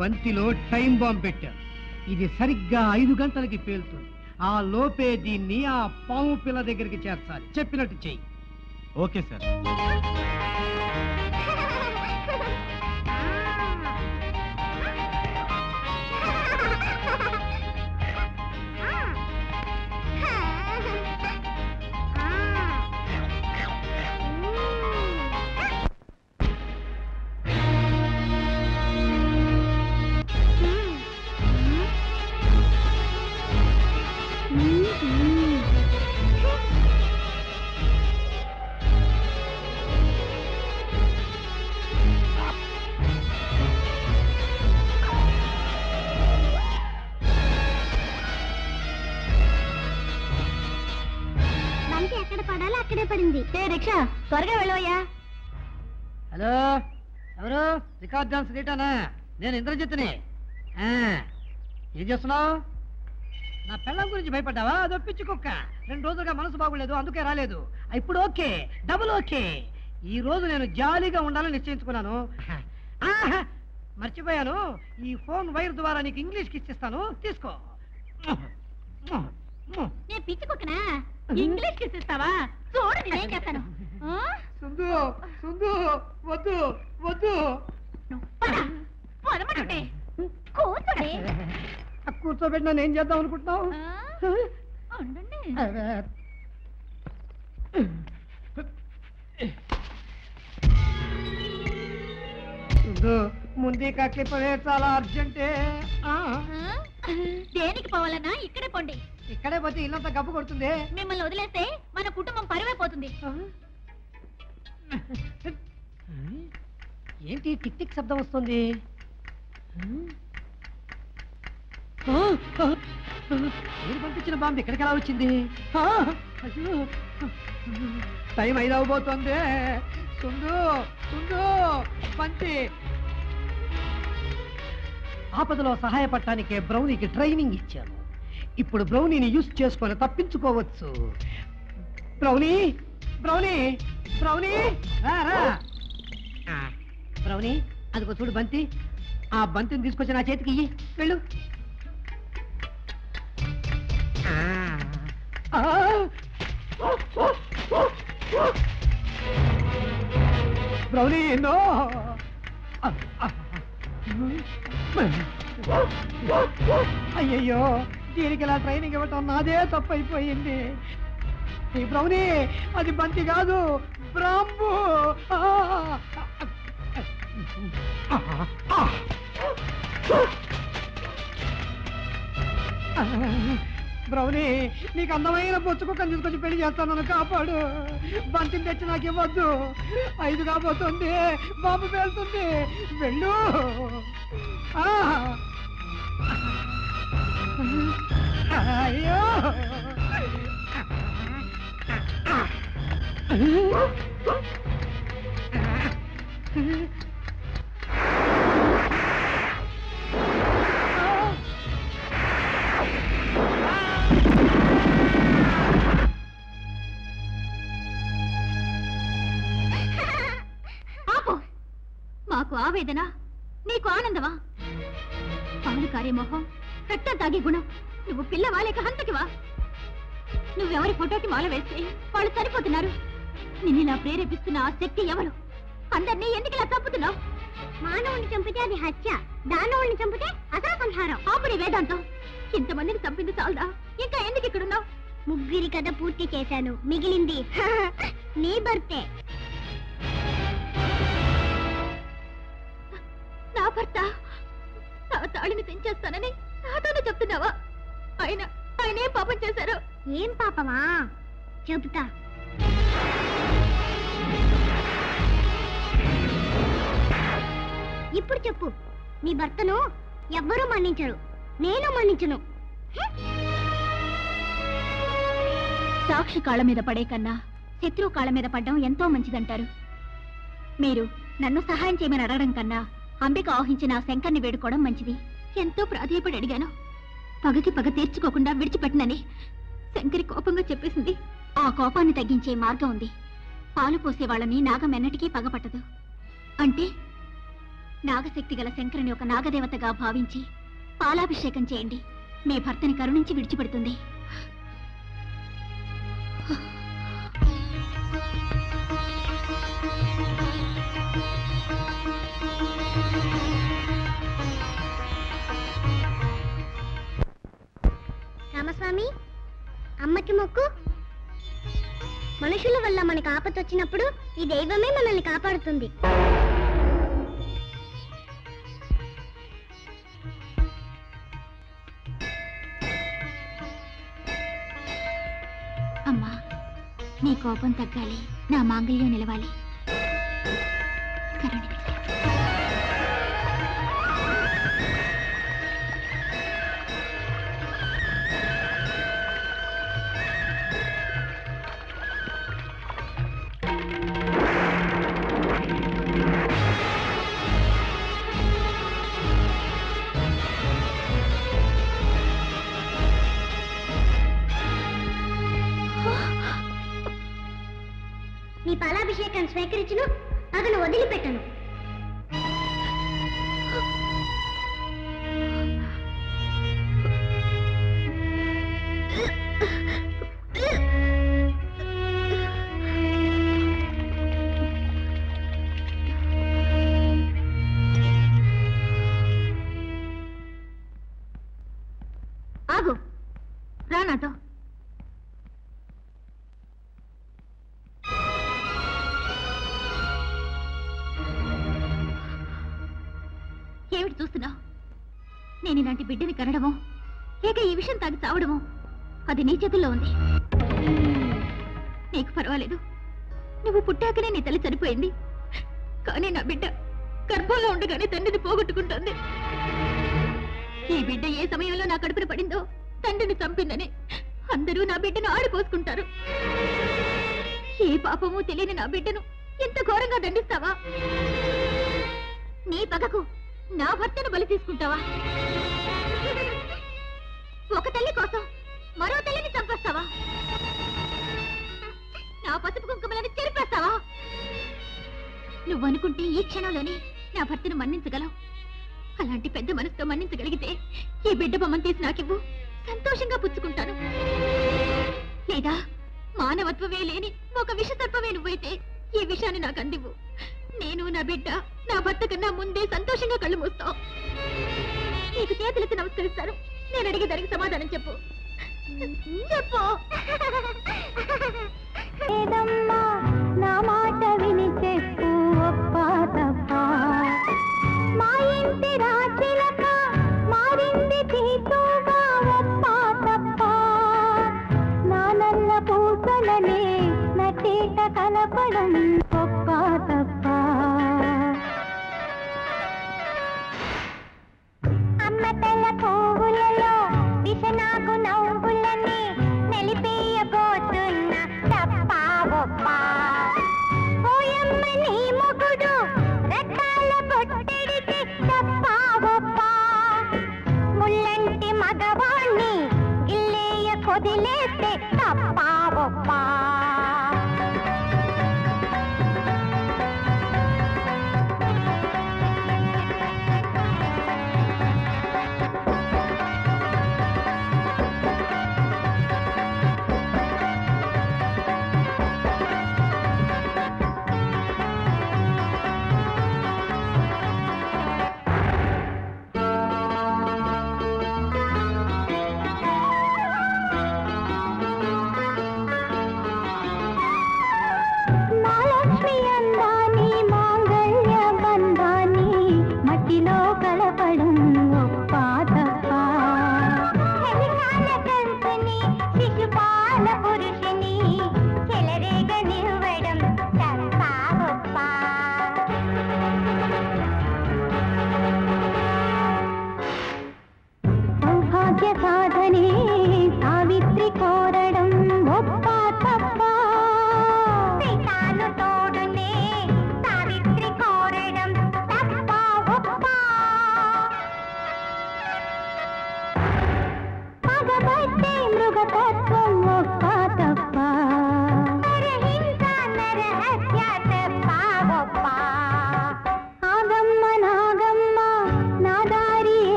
బంతిలో టైం బాంబ్ పెట్టాను ఇది సరిగ్గా ఐదు గంటలకి పేలుతుంది ఆ లోపే దీన్ని ఆ పాము పిల్ల దగ్గరికి చేర్చాలి చెప్పినట్టు చెయ్యి ఓకే సార్ బంతి ఎక్కడ పడాలో అక్కడే పడింది ఏ రిక్షా త్వరగా వెళ్ళవయ్యా హలో ఎవరు రికార్డ్ డాన్స్ రీటానా నేను ఇంద్రజిత్ని ఆ, ఏం చేస్తున్నావు నా పెళ్ళం గురించి భయపడ్డావా అదో పిచ్చి కుక్క రెండు రోజులుగా మనసు బాగులేదు అందుకే రాలేదు ఇప్పుడు ఓకే డబుల్ ఓకే ఈ రోజు నేను జాలీగా ఉండాలని నిశ్చయించుకున్నాను ఆహా, మర్చిపోయాను ఈ ఫోన్ వైర్ ద్వారా నీకు ఇంగ్లీష్ ఇచ్చిస్తాను తీసుకో నేను పిచ్చి కుక్కనా ఇంగ్లీష్ కిస్ ఇస్తావా చూడు నేనేం చేస్తాను ఆ? సుందు సుందు వద్దు వద్దు పద, పదమంటుంటే. కూర్చోండి. కూర్చోబెట్టి నన్ను ఏం చేద్దాం అనుకుంటున్నావు ఆ? ఉండండి. సుందు ముందే కక్లిపవే చాలా అర్జెంటే ఆ, ఆ? దేనికి పోవాలన్నా ఇక్కడే పోండి ఇక్కడే పోతే ఇల్లంతా గబ్బు కొడుతుంది మిమ్మల్ని వదిలేస్తే మన కుటుంబం పరువైపోతుంది ఏంటి టిక్ టిక్ శబ్దం వస్తుంది ఆ, ఆ, ఆ, నేను పంపించిన బాంబు ఇక్కడికి ఎలా వచ్చింది ఆ, అయ్యో టైం ఐదు అవబోతోంది సుందు సుందు పంచి ఆపదలో సహాయపడటానికే బ్రౌనీకి ట్రైనింగ్ ఇచ్చాను ఇప్పుడు బ్రౌనీని యూస్ చేసుకొని తప్పించుకోవచ్చు బ్రౌనీ బ్రౌనీ బ్రౌనీ రా రా ఆ, బ్రౌనీ అదిగో చూడు బంతి ఆ బంతిని తీసుకొచ్చి నా చేతికి ఇయ్యి వెళ్ళు ఆ. ఆ. బ్రౌనీ నో అయ్యయ్యో దీనికి ఇలా ట్రైనింగ్ ఇవ్వటం నాదే తప్పైపోయింది ఈ బ్రౌనీ అది బంతి కాదు బ్రాంబు ఆ! బ్రౌనీ నీకు అందమైన బొచ్చు కుక్కను తీసుకొచ్చి పెళ్లి చేస్తాను కాపాడు బంతిని తెచ్చి నాకు ఇవ్వద్దు ఐదు కాబోతుంది బాబు పేలుతుంది వెళ్ళు ఆ! అయ్యో ఆపు మాకు ఆవేదన నీకు ఆనందమా పాలు కారే మొహం రక్తం తాగే గుణం నువ్వు పిల్లవా లేక హంతకివా నువ్వెవరి ఫోటోకి మాల వేస్తే వాళ్ళు చనిపోతున్నారు నిన్ను ఇలా ప్రేరేపిస్తున్న ఆ శక్తి ఎవరు అందరినీ ఎందుకు ఇలా చంపుతున్నావు మానవుని చంపితే అది హత్య దానవుని చంపితే అసలు సంహారం ఆపుని వేదాంతం ఇంతమందిని చంపింది చాలదా ఇంకా ఎందుకు ఇక్కడున్నావు ముగ్గురి కథ పూర్తి చేశాను మిగిలింది నీ భర్తే నా భర్త నా తాళిని తెంచేస్తానని నాతోనే చెప్తున్నావా ఆయన ఆయన ఏం పాపం చేశారు ఏం పాపమా చెబుతా ఇప్పుడు చెప్పు నీ భర్తను ఎవ్వరూ మన్నించరు నేను మన్నించను సాక్షి కాళ్ళ మీద పడే కన్నా శత్రువు కాళ్ళ మీద పడ్డం ఎంతో మంచిదంటారు మీరు నన్ను సహాయం చేయమని అడగడం కన్నా అంబిక ఆహించిన ఆ శంకర్ని వేడుకోవడం మంచిది ఎంతో ప్రాధేయపడి అడిగాను పగకి పగ తీర్చుకోకుండా విడిచిపెట్టనని శంకరి కోపంగా చెప్పేసింది ఆ కోపాన్ని తగ్గించే మార్గం ఉంది పాలు పోసే వాళ్ళని నాగం ఎన్నటికీ పగపట్టదు అంటే నాగశక్తి గల శంకరుని ఒక నాగదేవతగా భావించి పాలాభిషేకం చేయండి మీ భర్తని కరుణించి విడిచిపెడుతుంది రామస్వామి అమ్మకి మొక్కు మనుషుల వల్ల మనకు ఆపత వచ్చినప్పుడు ఈ దైవమే మనల్ని కాపాడుతుంది అమ్మా నీ కోపం తగ్గాలి నా మాంగళ్యం నిలవాలి కరుణించు నీ పాలాభిషేకం స్వీకరించును అతను వదిలిపెట్టను ఆగు రా నాతో ఏమిటి చూస్తున్నావు నేను ఇలాంటి బిడ్డని కనడమో లేక ఈ విషయం తాగి చావడమో అది నీ చేతుల్లో ఉంది నీకు పర్వాలేదు నువ్వు పుట్టాకనే నీ తల్లి చనిపోయింది కానీ నా బిడ్డ గర్భంలో ఉండగానే తండ్రిని పోగొట్టుకుంటోంది ఈ బిడ్డ ఏ సమయంలో నా కడుపున పడిందో తండ్రిని చంపిందని అందరూ నా బిడ్డను ఆడిపోసుకుంటారు ఏ పాపము తెలియని నా బిడ్డను ఎంత ఘోరంగా దండిస్తావా నీ పగకు నా భర్తను బలి తీసుకుంటావా ఒక తల్లి కోసం మరో తల్లిని చంపేస్తావా నా పసుపు కుంకుమలను చెరిపేస్తావా నువ్వు అనుకుంటే ఈ క్షణంలోనే నా భర్తను మన్నించగలవు అలాంటి పెద్ద మనసుతో మన్నించగలిగితే ఈ బిడ్డ బొమ్మను తీసి నాకివ్వు సంతోషంగా పుచ్చుకుంటాను లేదా మానవత్వమే లేని ఒక విష సర్పమే నువ్వైతే ఈ విషయాన్ని నాకు అందివ్వు నేను నా బిడ్డ నా భర్త కన్నా ముందే సంతోషంగా కళ్ళు మూస్తావు నీకు చేతులెత్తి నమస్కరిస్తాను నేను అడిగే దానికి సమాధానం చెప్పు చెప్పు లేదమ్మా నా మాట విని చెప్పు ఒప్పా తప్ప మా ఇంటి రాచిలక మారింది తీతుగా ఒప్పా తప్ప నా నల్ల పూసలనే నటీట కలపడం ఒప్పా తప్ప అమ్మ తెల్ల పువ్వులలో విషనాగు నవ్వులని నిలిపియబోతున్న తప్ప ఒప్ప ఓయమ్మ నీ మొగుడు రకాల పొట్టడికి తప్ప ఒప్ప ముల్లంటి మగవాణ్ణి గిల్లేయ కొదిలేస్తే తప్ప ఒప్ప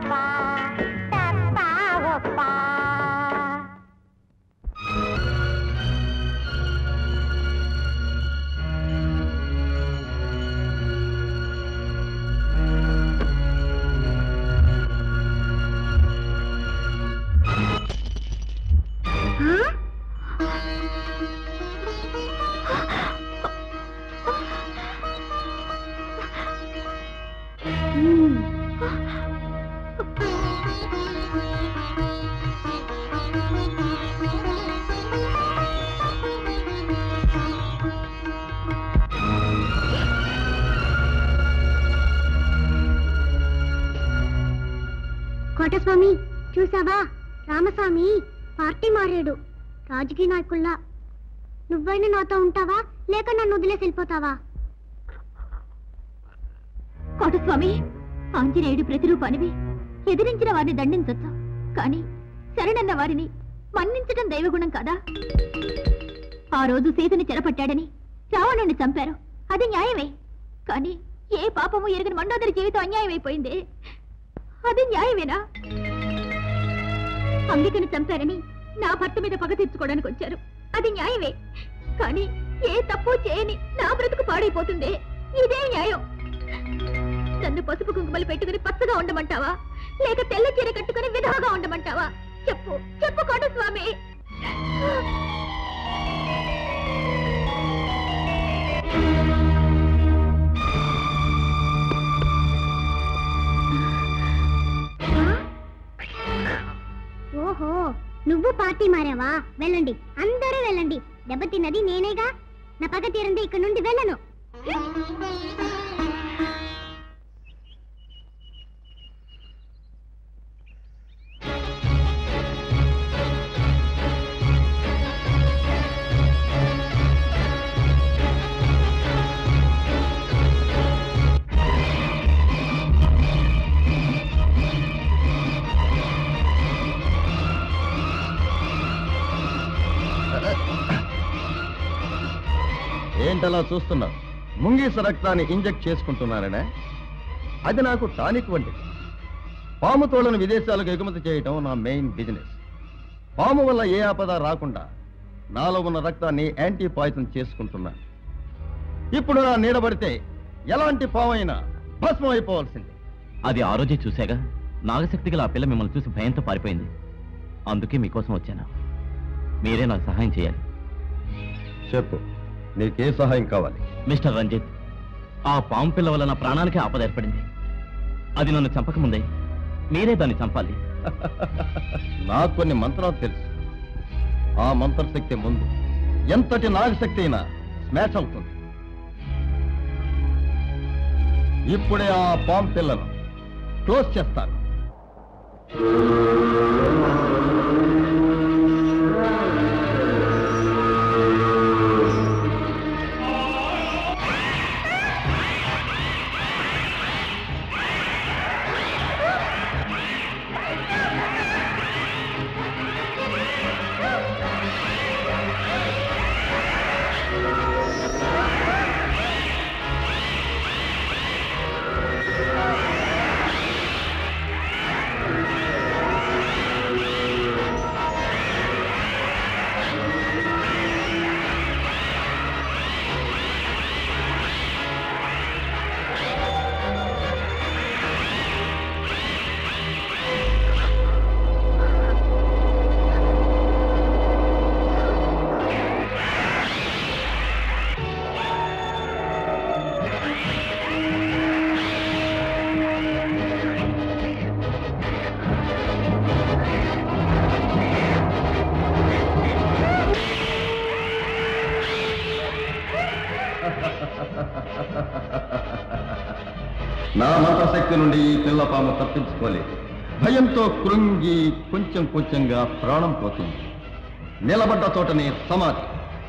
ఒప్ప తప్ప ఒప్ప కోటస్వామి చూసావా రామస్వామి పార్టీ మారాడు రాజకీయ నాయకుల్లా నువ్వైనా నాతో ఉంటావా లేక నన్ను వదిలేసి వెళ్ళిపోతావా కోటస్వామి ఆంజనేయుడి ప్రతిరూపానివి ఎదిరించిన వారిని దండించొచ్చు కానీ శరణన్న వారిని మన్నించడం దైవగుణం కాదా ఆ రోజు సీతని చెరపట్టాడని రావణుణ్ణి చంపారు అది న్యాయమే కానీ ఏ పాపము ఎరగని మండోదరి జీవితం అన్యాయమైపోయిందే అది న్యాయమేనా అంబికను చంపారని నా భర్త మీద పగ తీర్చుకోవడానికి వచ్చారు అది న్యాయమే కానీ ఏ తప్పు చేయని నా బ్రతుకు పాడైపోతుందే ఇదే న్యాయం నన్ను పసుపు కుంకుమలు పెట్టుకుని పచ్చగా ఉండమంటావా లేక తెల్ల చీర కట్టుకుని విధవగా ఉండమంటావా చెప్పు చెప్పు కోట స్వామి ఓహో నువ్వు పార్టీ మారావా వెళ్ళండి అందరూ వెళ్ళండి దెబ్బతిన్నది నేనేగా నా పగ తీరంది ఇక్కడ నుండి వెళ్ళను ఏంటలా చూస్తున్నావు ముంగీస రక్తాన్ని ఇంజెక్ట్ చేసుకుంటున్నారనే అది నాకు టానిక్ వంటిది పాము తోళ్లను విదేశాలకు ఎగుమతి చేయటం నా మెయిన్ బిజినెస్ పాము వల్ల ఏ ఆపద రాకుండా నాలో ఉన్న రక్తాన్ని యాంటీ పాయిజన్ చేసుకుంటున్నాను ఇప్పుడు నా నీడబడితే ఎలాంటి పాము అయినా భస్మం అయిపోవాల్సింది అది ఆ రోజే చూశాగా నాగశక్తి గల ఆ పిల్ల మిమ్మల్ని చూసి భయంతో పారిపోయింది అందుకే మీకోసం వచ్చాను మీరే నాకు సహాయం చేయాలి చెప్పు నీకే సహాయం కావాలి మిస్టర్ రంజిత్ ఆ పాము పిల్ల వల్ల నా ప్రాణానికి ఆపద ఏర్పడింది అది నన్ను చంపకముందే మీరే దాన్ని చంపాలి నాకు కొన్ని మంత్రాలు తెలుసు ఆ మంత్రశక్తి ముందు ఎంతటి నాగశక్తి అయినా స్మాష్ అవుతుంది ఇప్పుడే ఆ పాము పిల్లను క్లోజ్ చేస్తాను నా మంత్రశక్తి నుండి ఈ పిల్ల పాము తప్పించుకోలేదు భయంతో కృంగి కొంచెం కొంచెంగా ప్రాణం పోతుంది నిలబడ్డ చోటనే సమాధి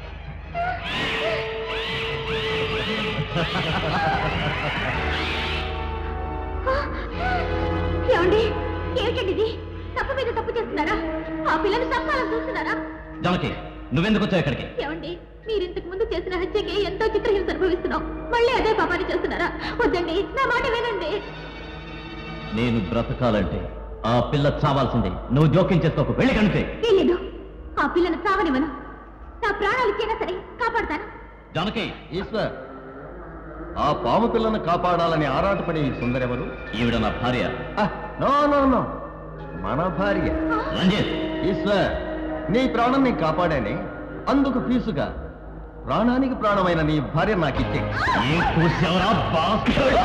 ఏమండి ఏమిటండి ఇది తప్పు మీద తప్పు చేస్తున్నారా ఆ పిల్లని చంపాలని చూస్తున్నారా జానకి నువ్వెందుకు వచ్చావు ఇక్కడికి ఏమండి మీరు ఇంతకు ముందు చేసిన హత్యకి ఎంతో చిత్రహింస అనుభవిస్తున్నాం మళ్ళీ అదే పాపాన్ని చేస్తున్నారా వద్దండి నా మాట వినండి నేను బ్రతకాలంటే ఆ పిల్ల చావాల్సిందే నువ్వు జోక్యం చేసుకోకు వెళ్ళి కంటే తెలియదు ఆ పిల్లను చావనివ్వను నా ప్రాణాలు ఇచ్చైనా సరే కాపాడతాను జానకి ఈశ్వర్ ఆ పాము పిల్లను కాపాడాలని ఆరాటపడే ఈ సుందరెవరు ఈవిడ నా భార్య నో నో నో మన భార్య రంజిత్ ఈశ్వర్ నీ ప్రాణం నేను కాపాడానే అందుకు ఫీజుగా ప్రాణానికి ప్రాణమైన నీ భార్య నాకు ఇచ్చే ఏం కూర్చోవరా బాస్టర్డ్?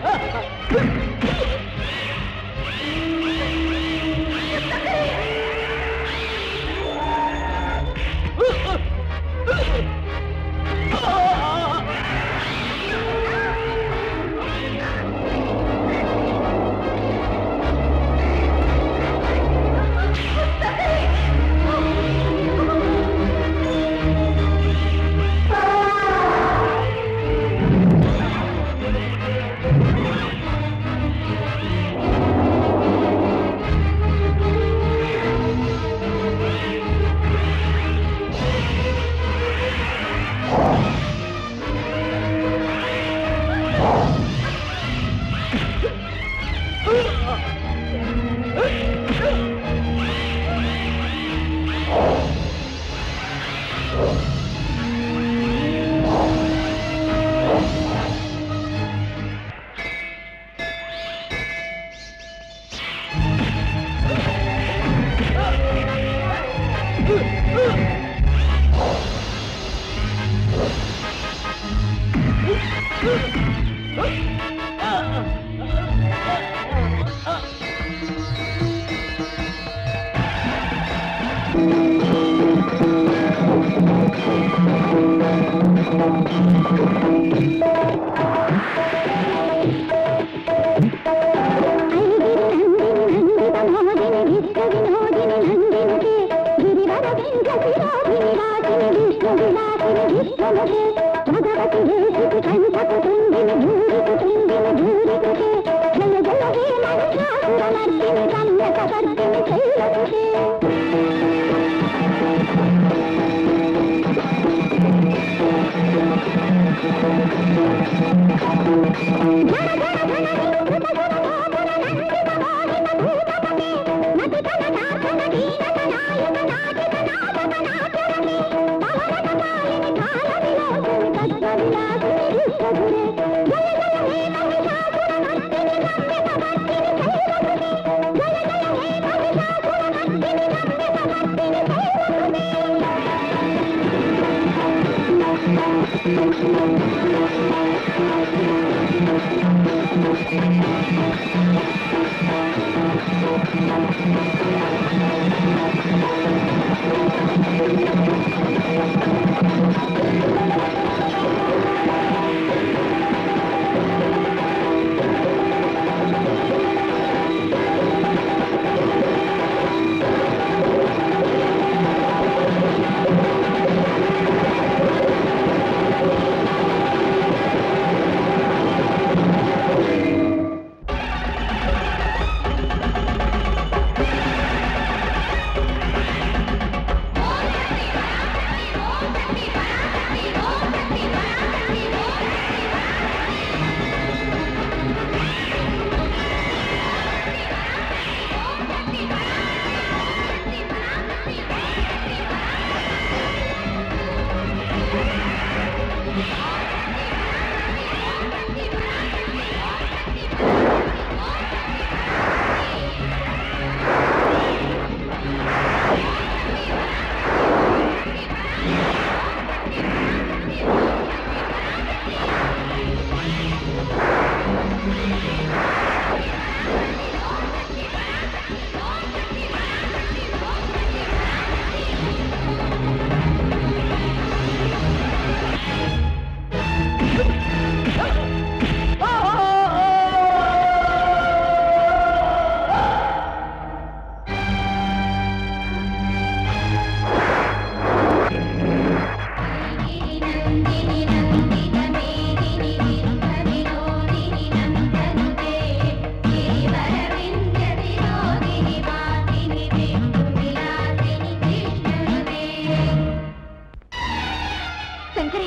శంకరి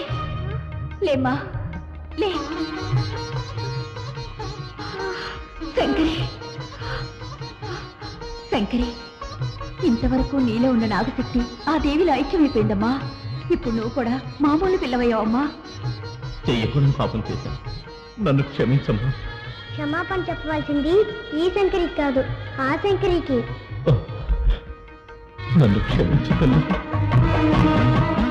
లేమ్మా లే శంకరి శంకరి ఇంతవరకు నీలో ఉన్న నాగశక్తి ఆ దేవిలో ఐక్యమైపోయిందమ్మా ఇప్పుడు నువ్వు కూడా మామూలు పిల్లవయ్యావమ్మా చెయ్యకూడని పాపం చేశాను నన్ను క్షమించమ్మా క్షమాపణ చెప్పవలసింది ఈ శంకరికి కాదు ఆ శంకరికి నన్ను క్షమించు తల్లి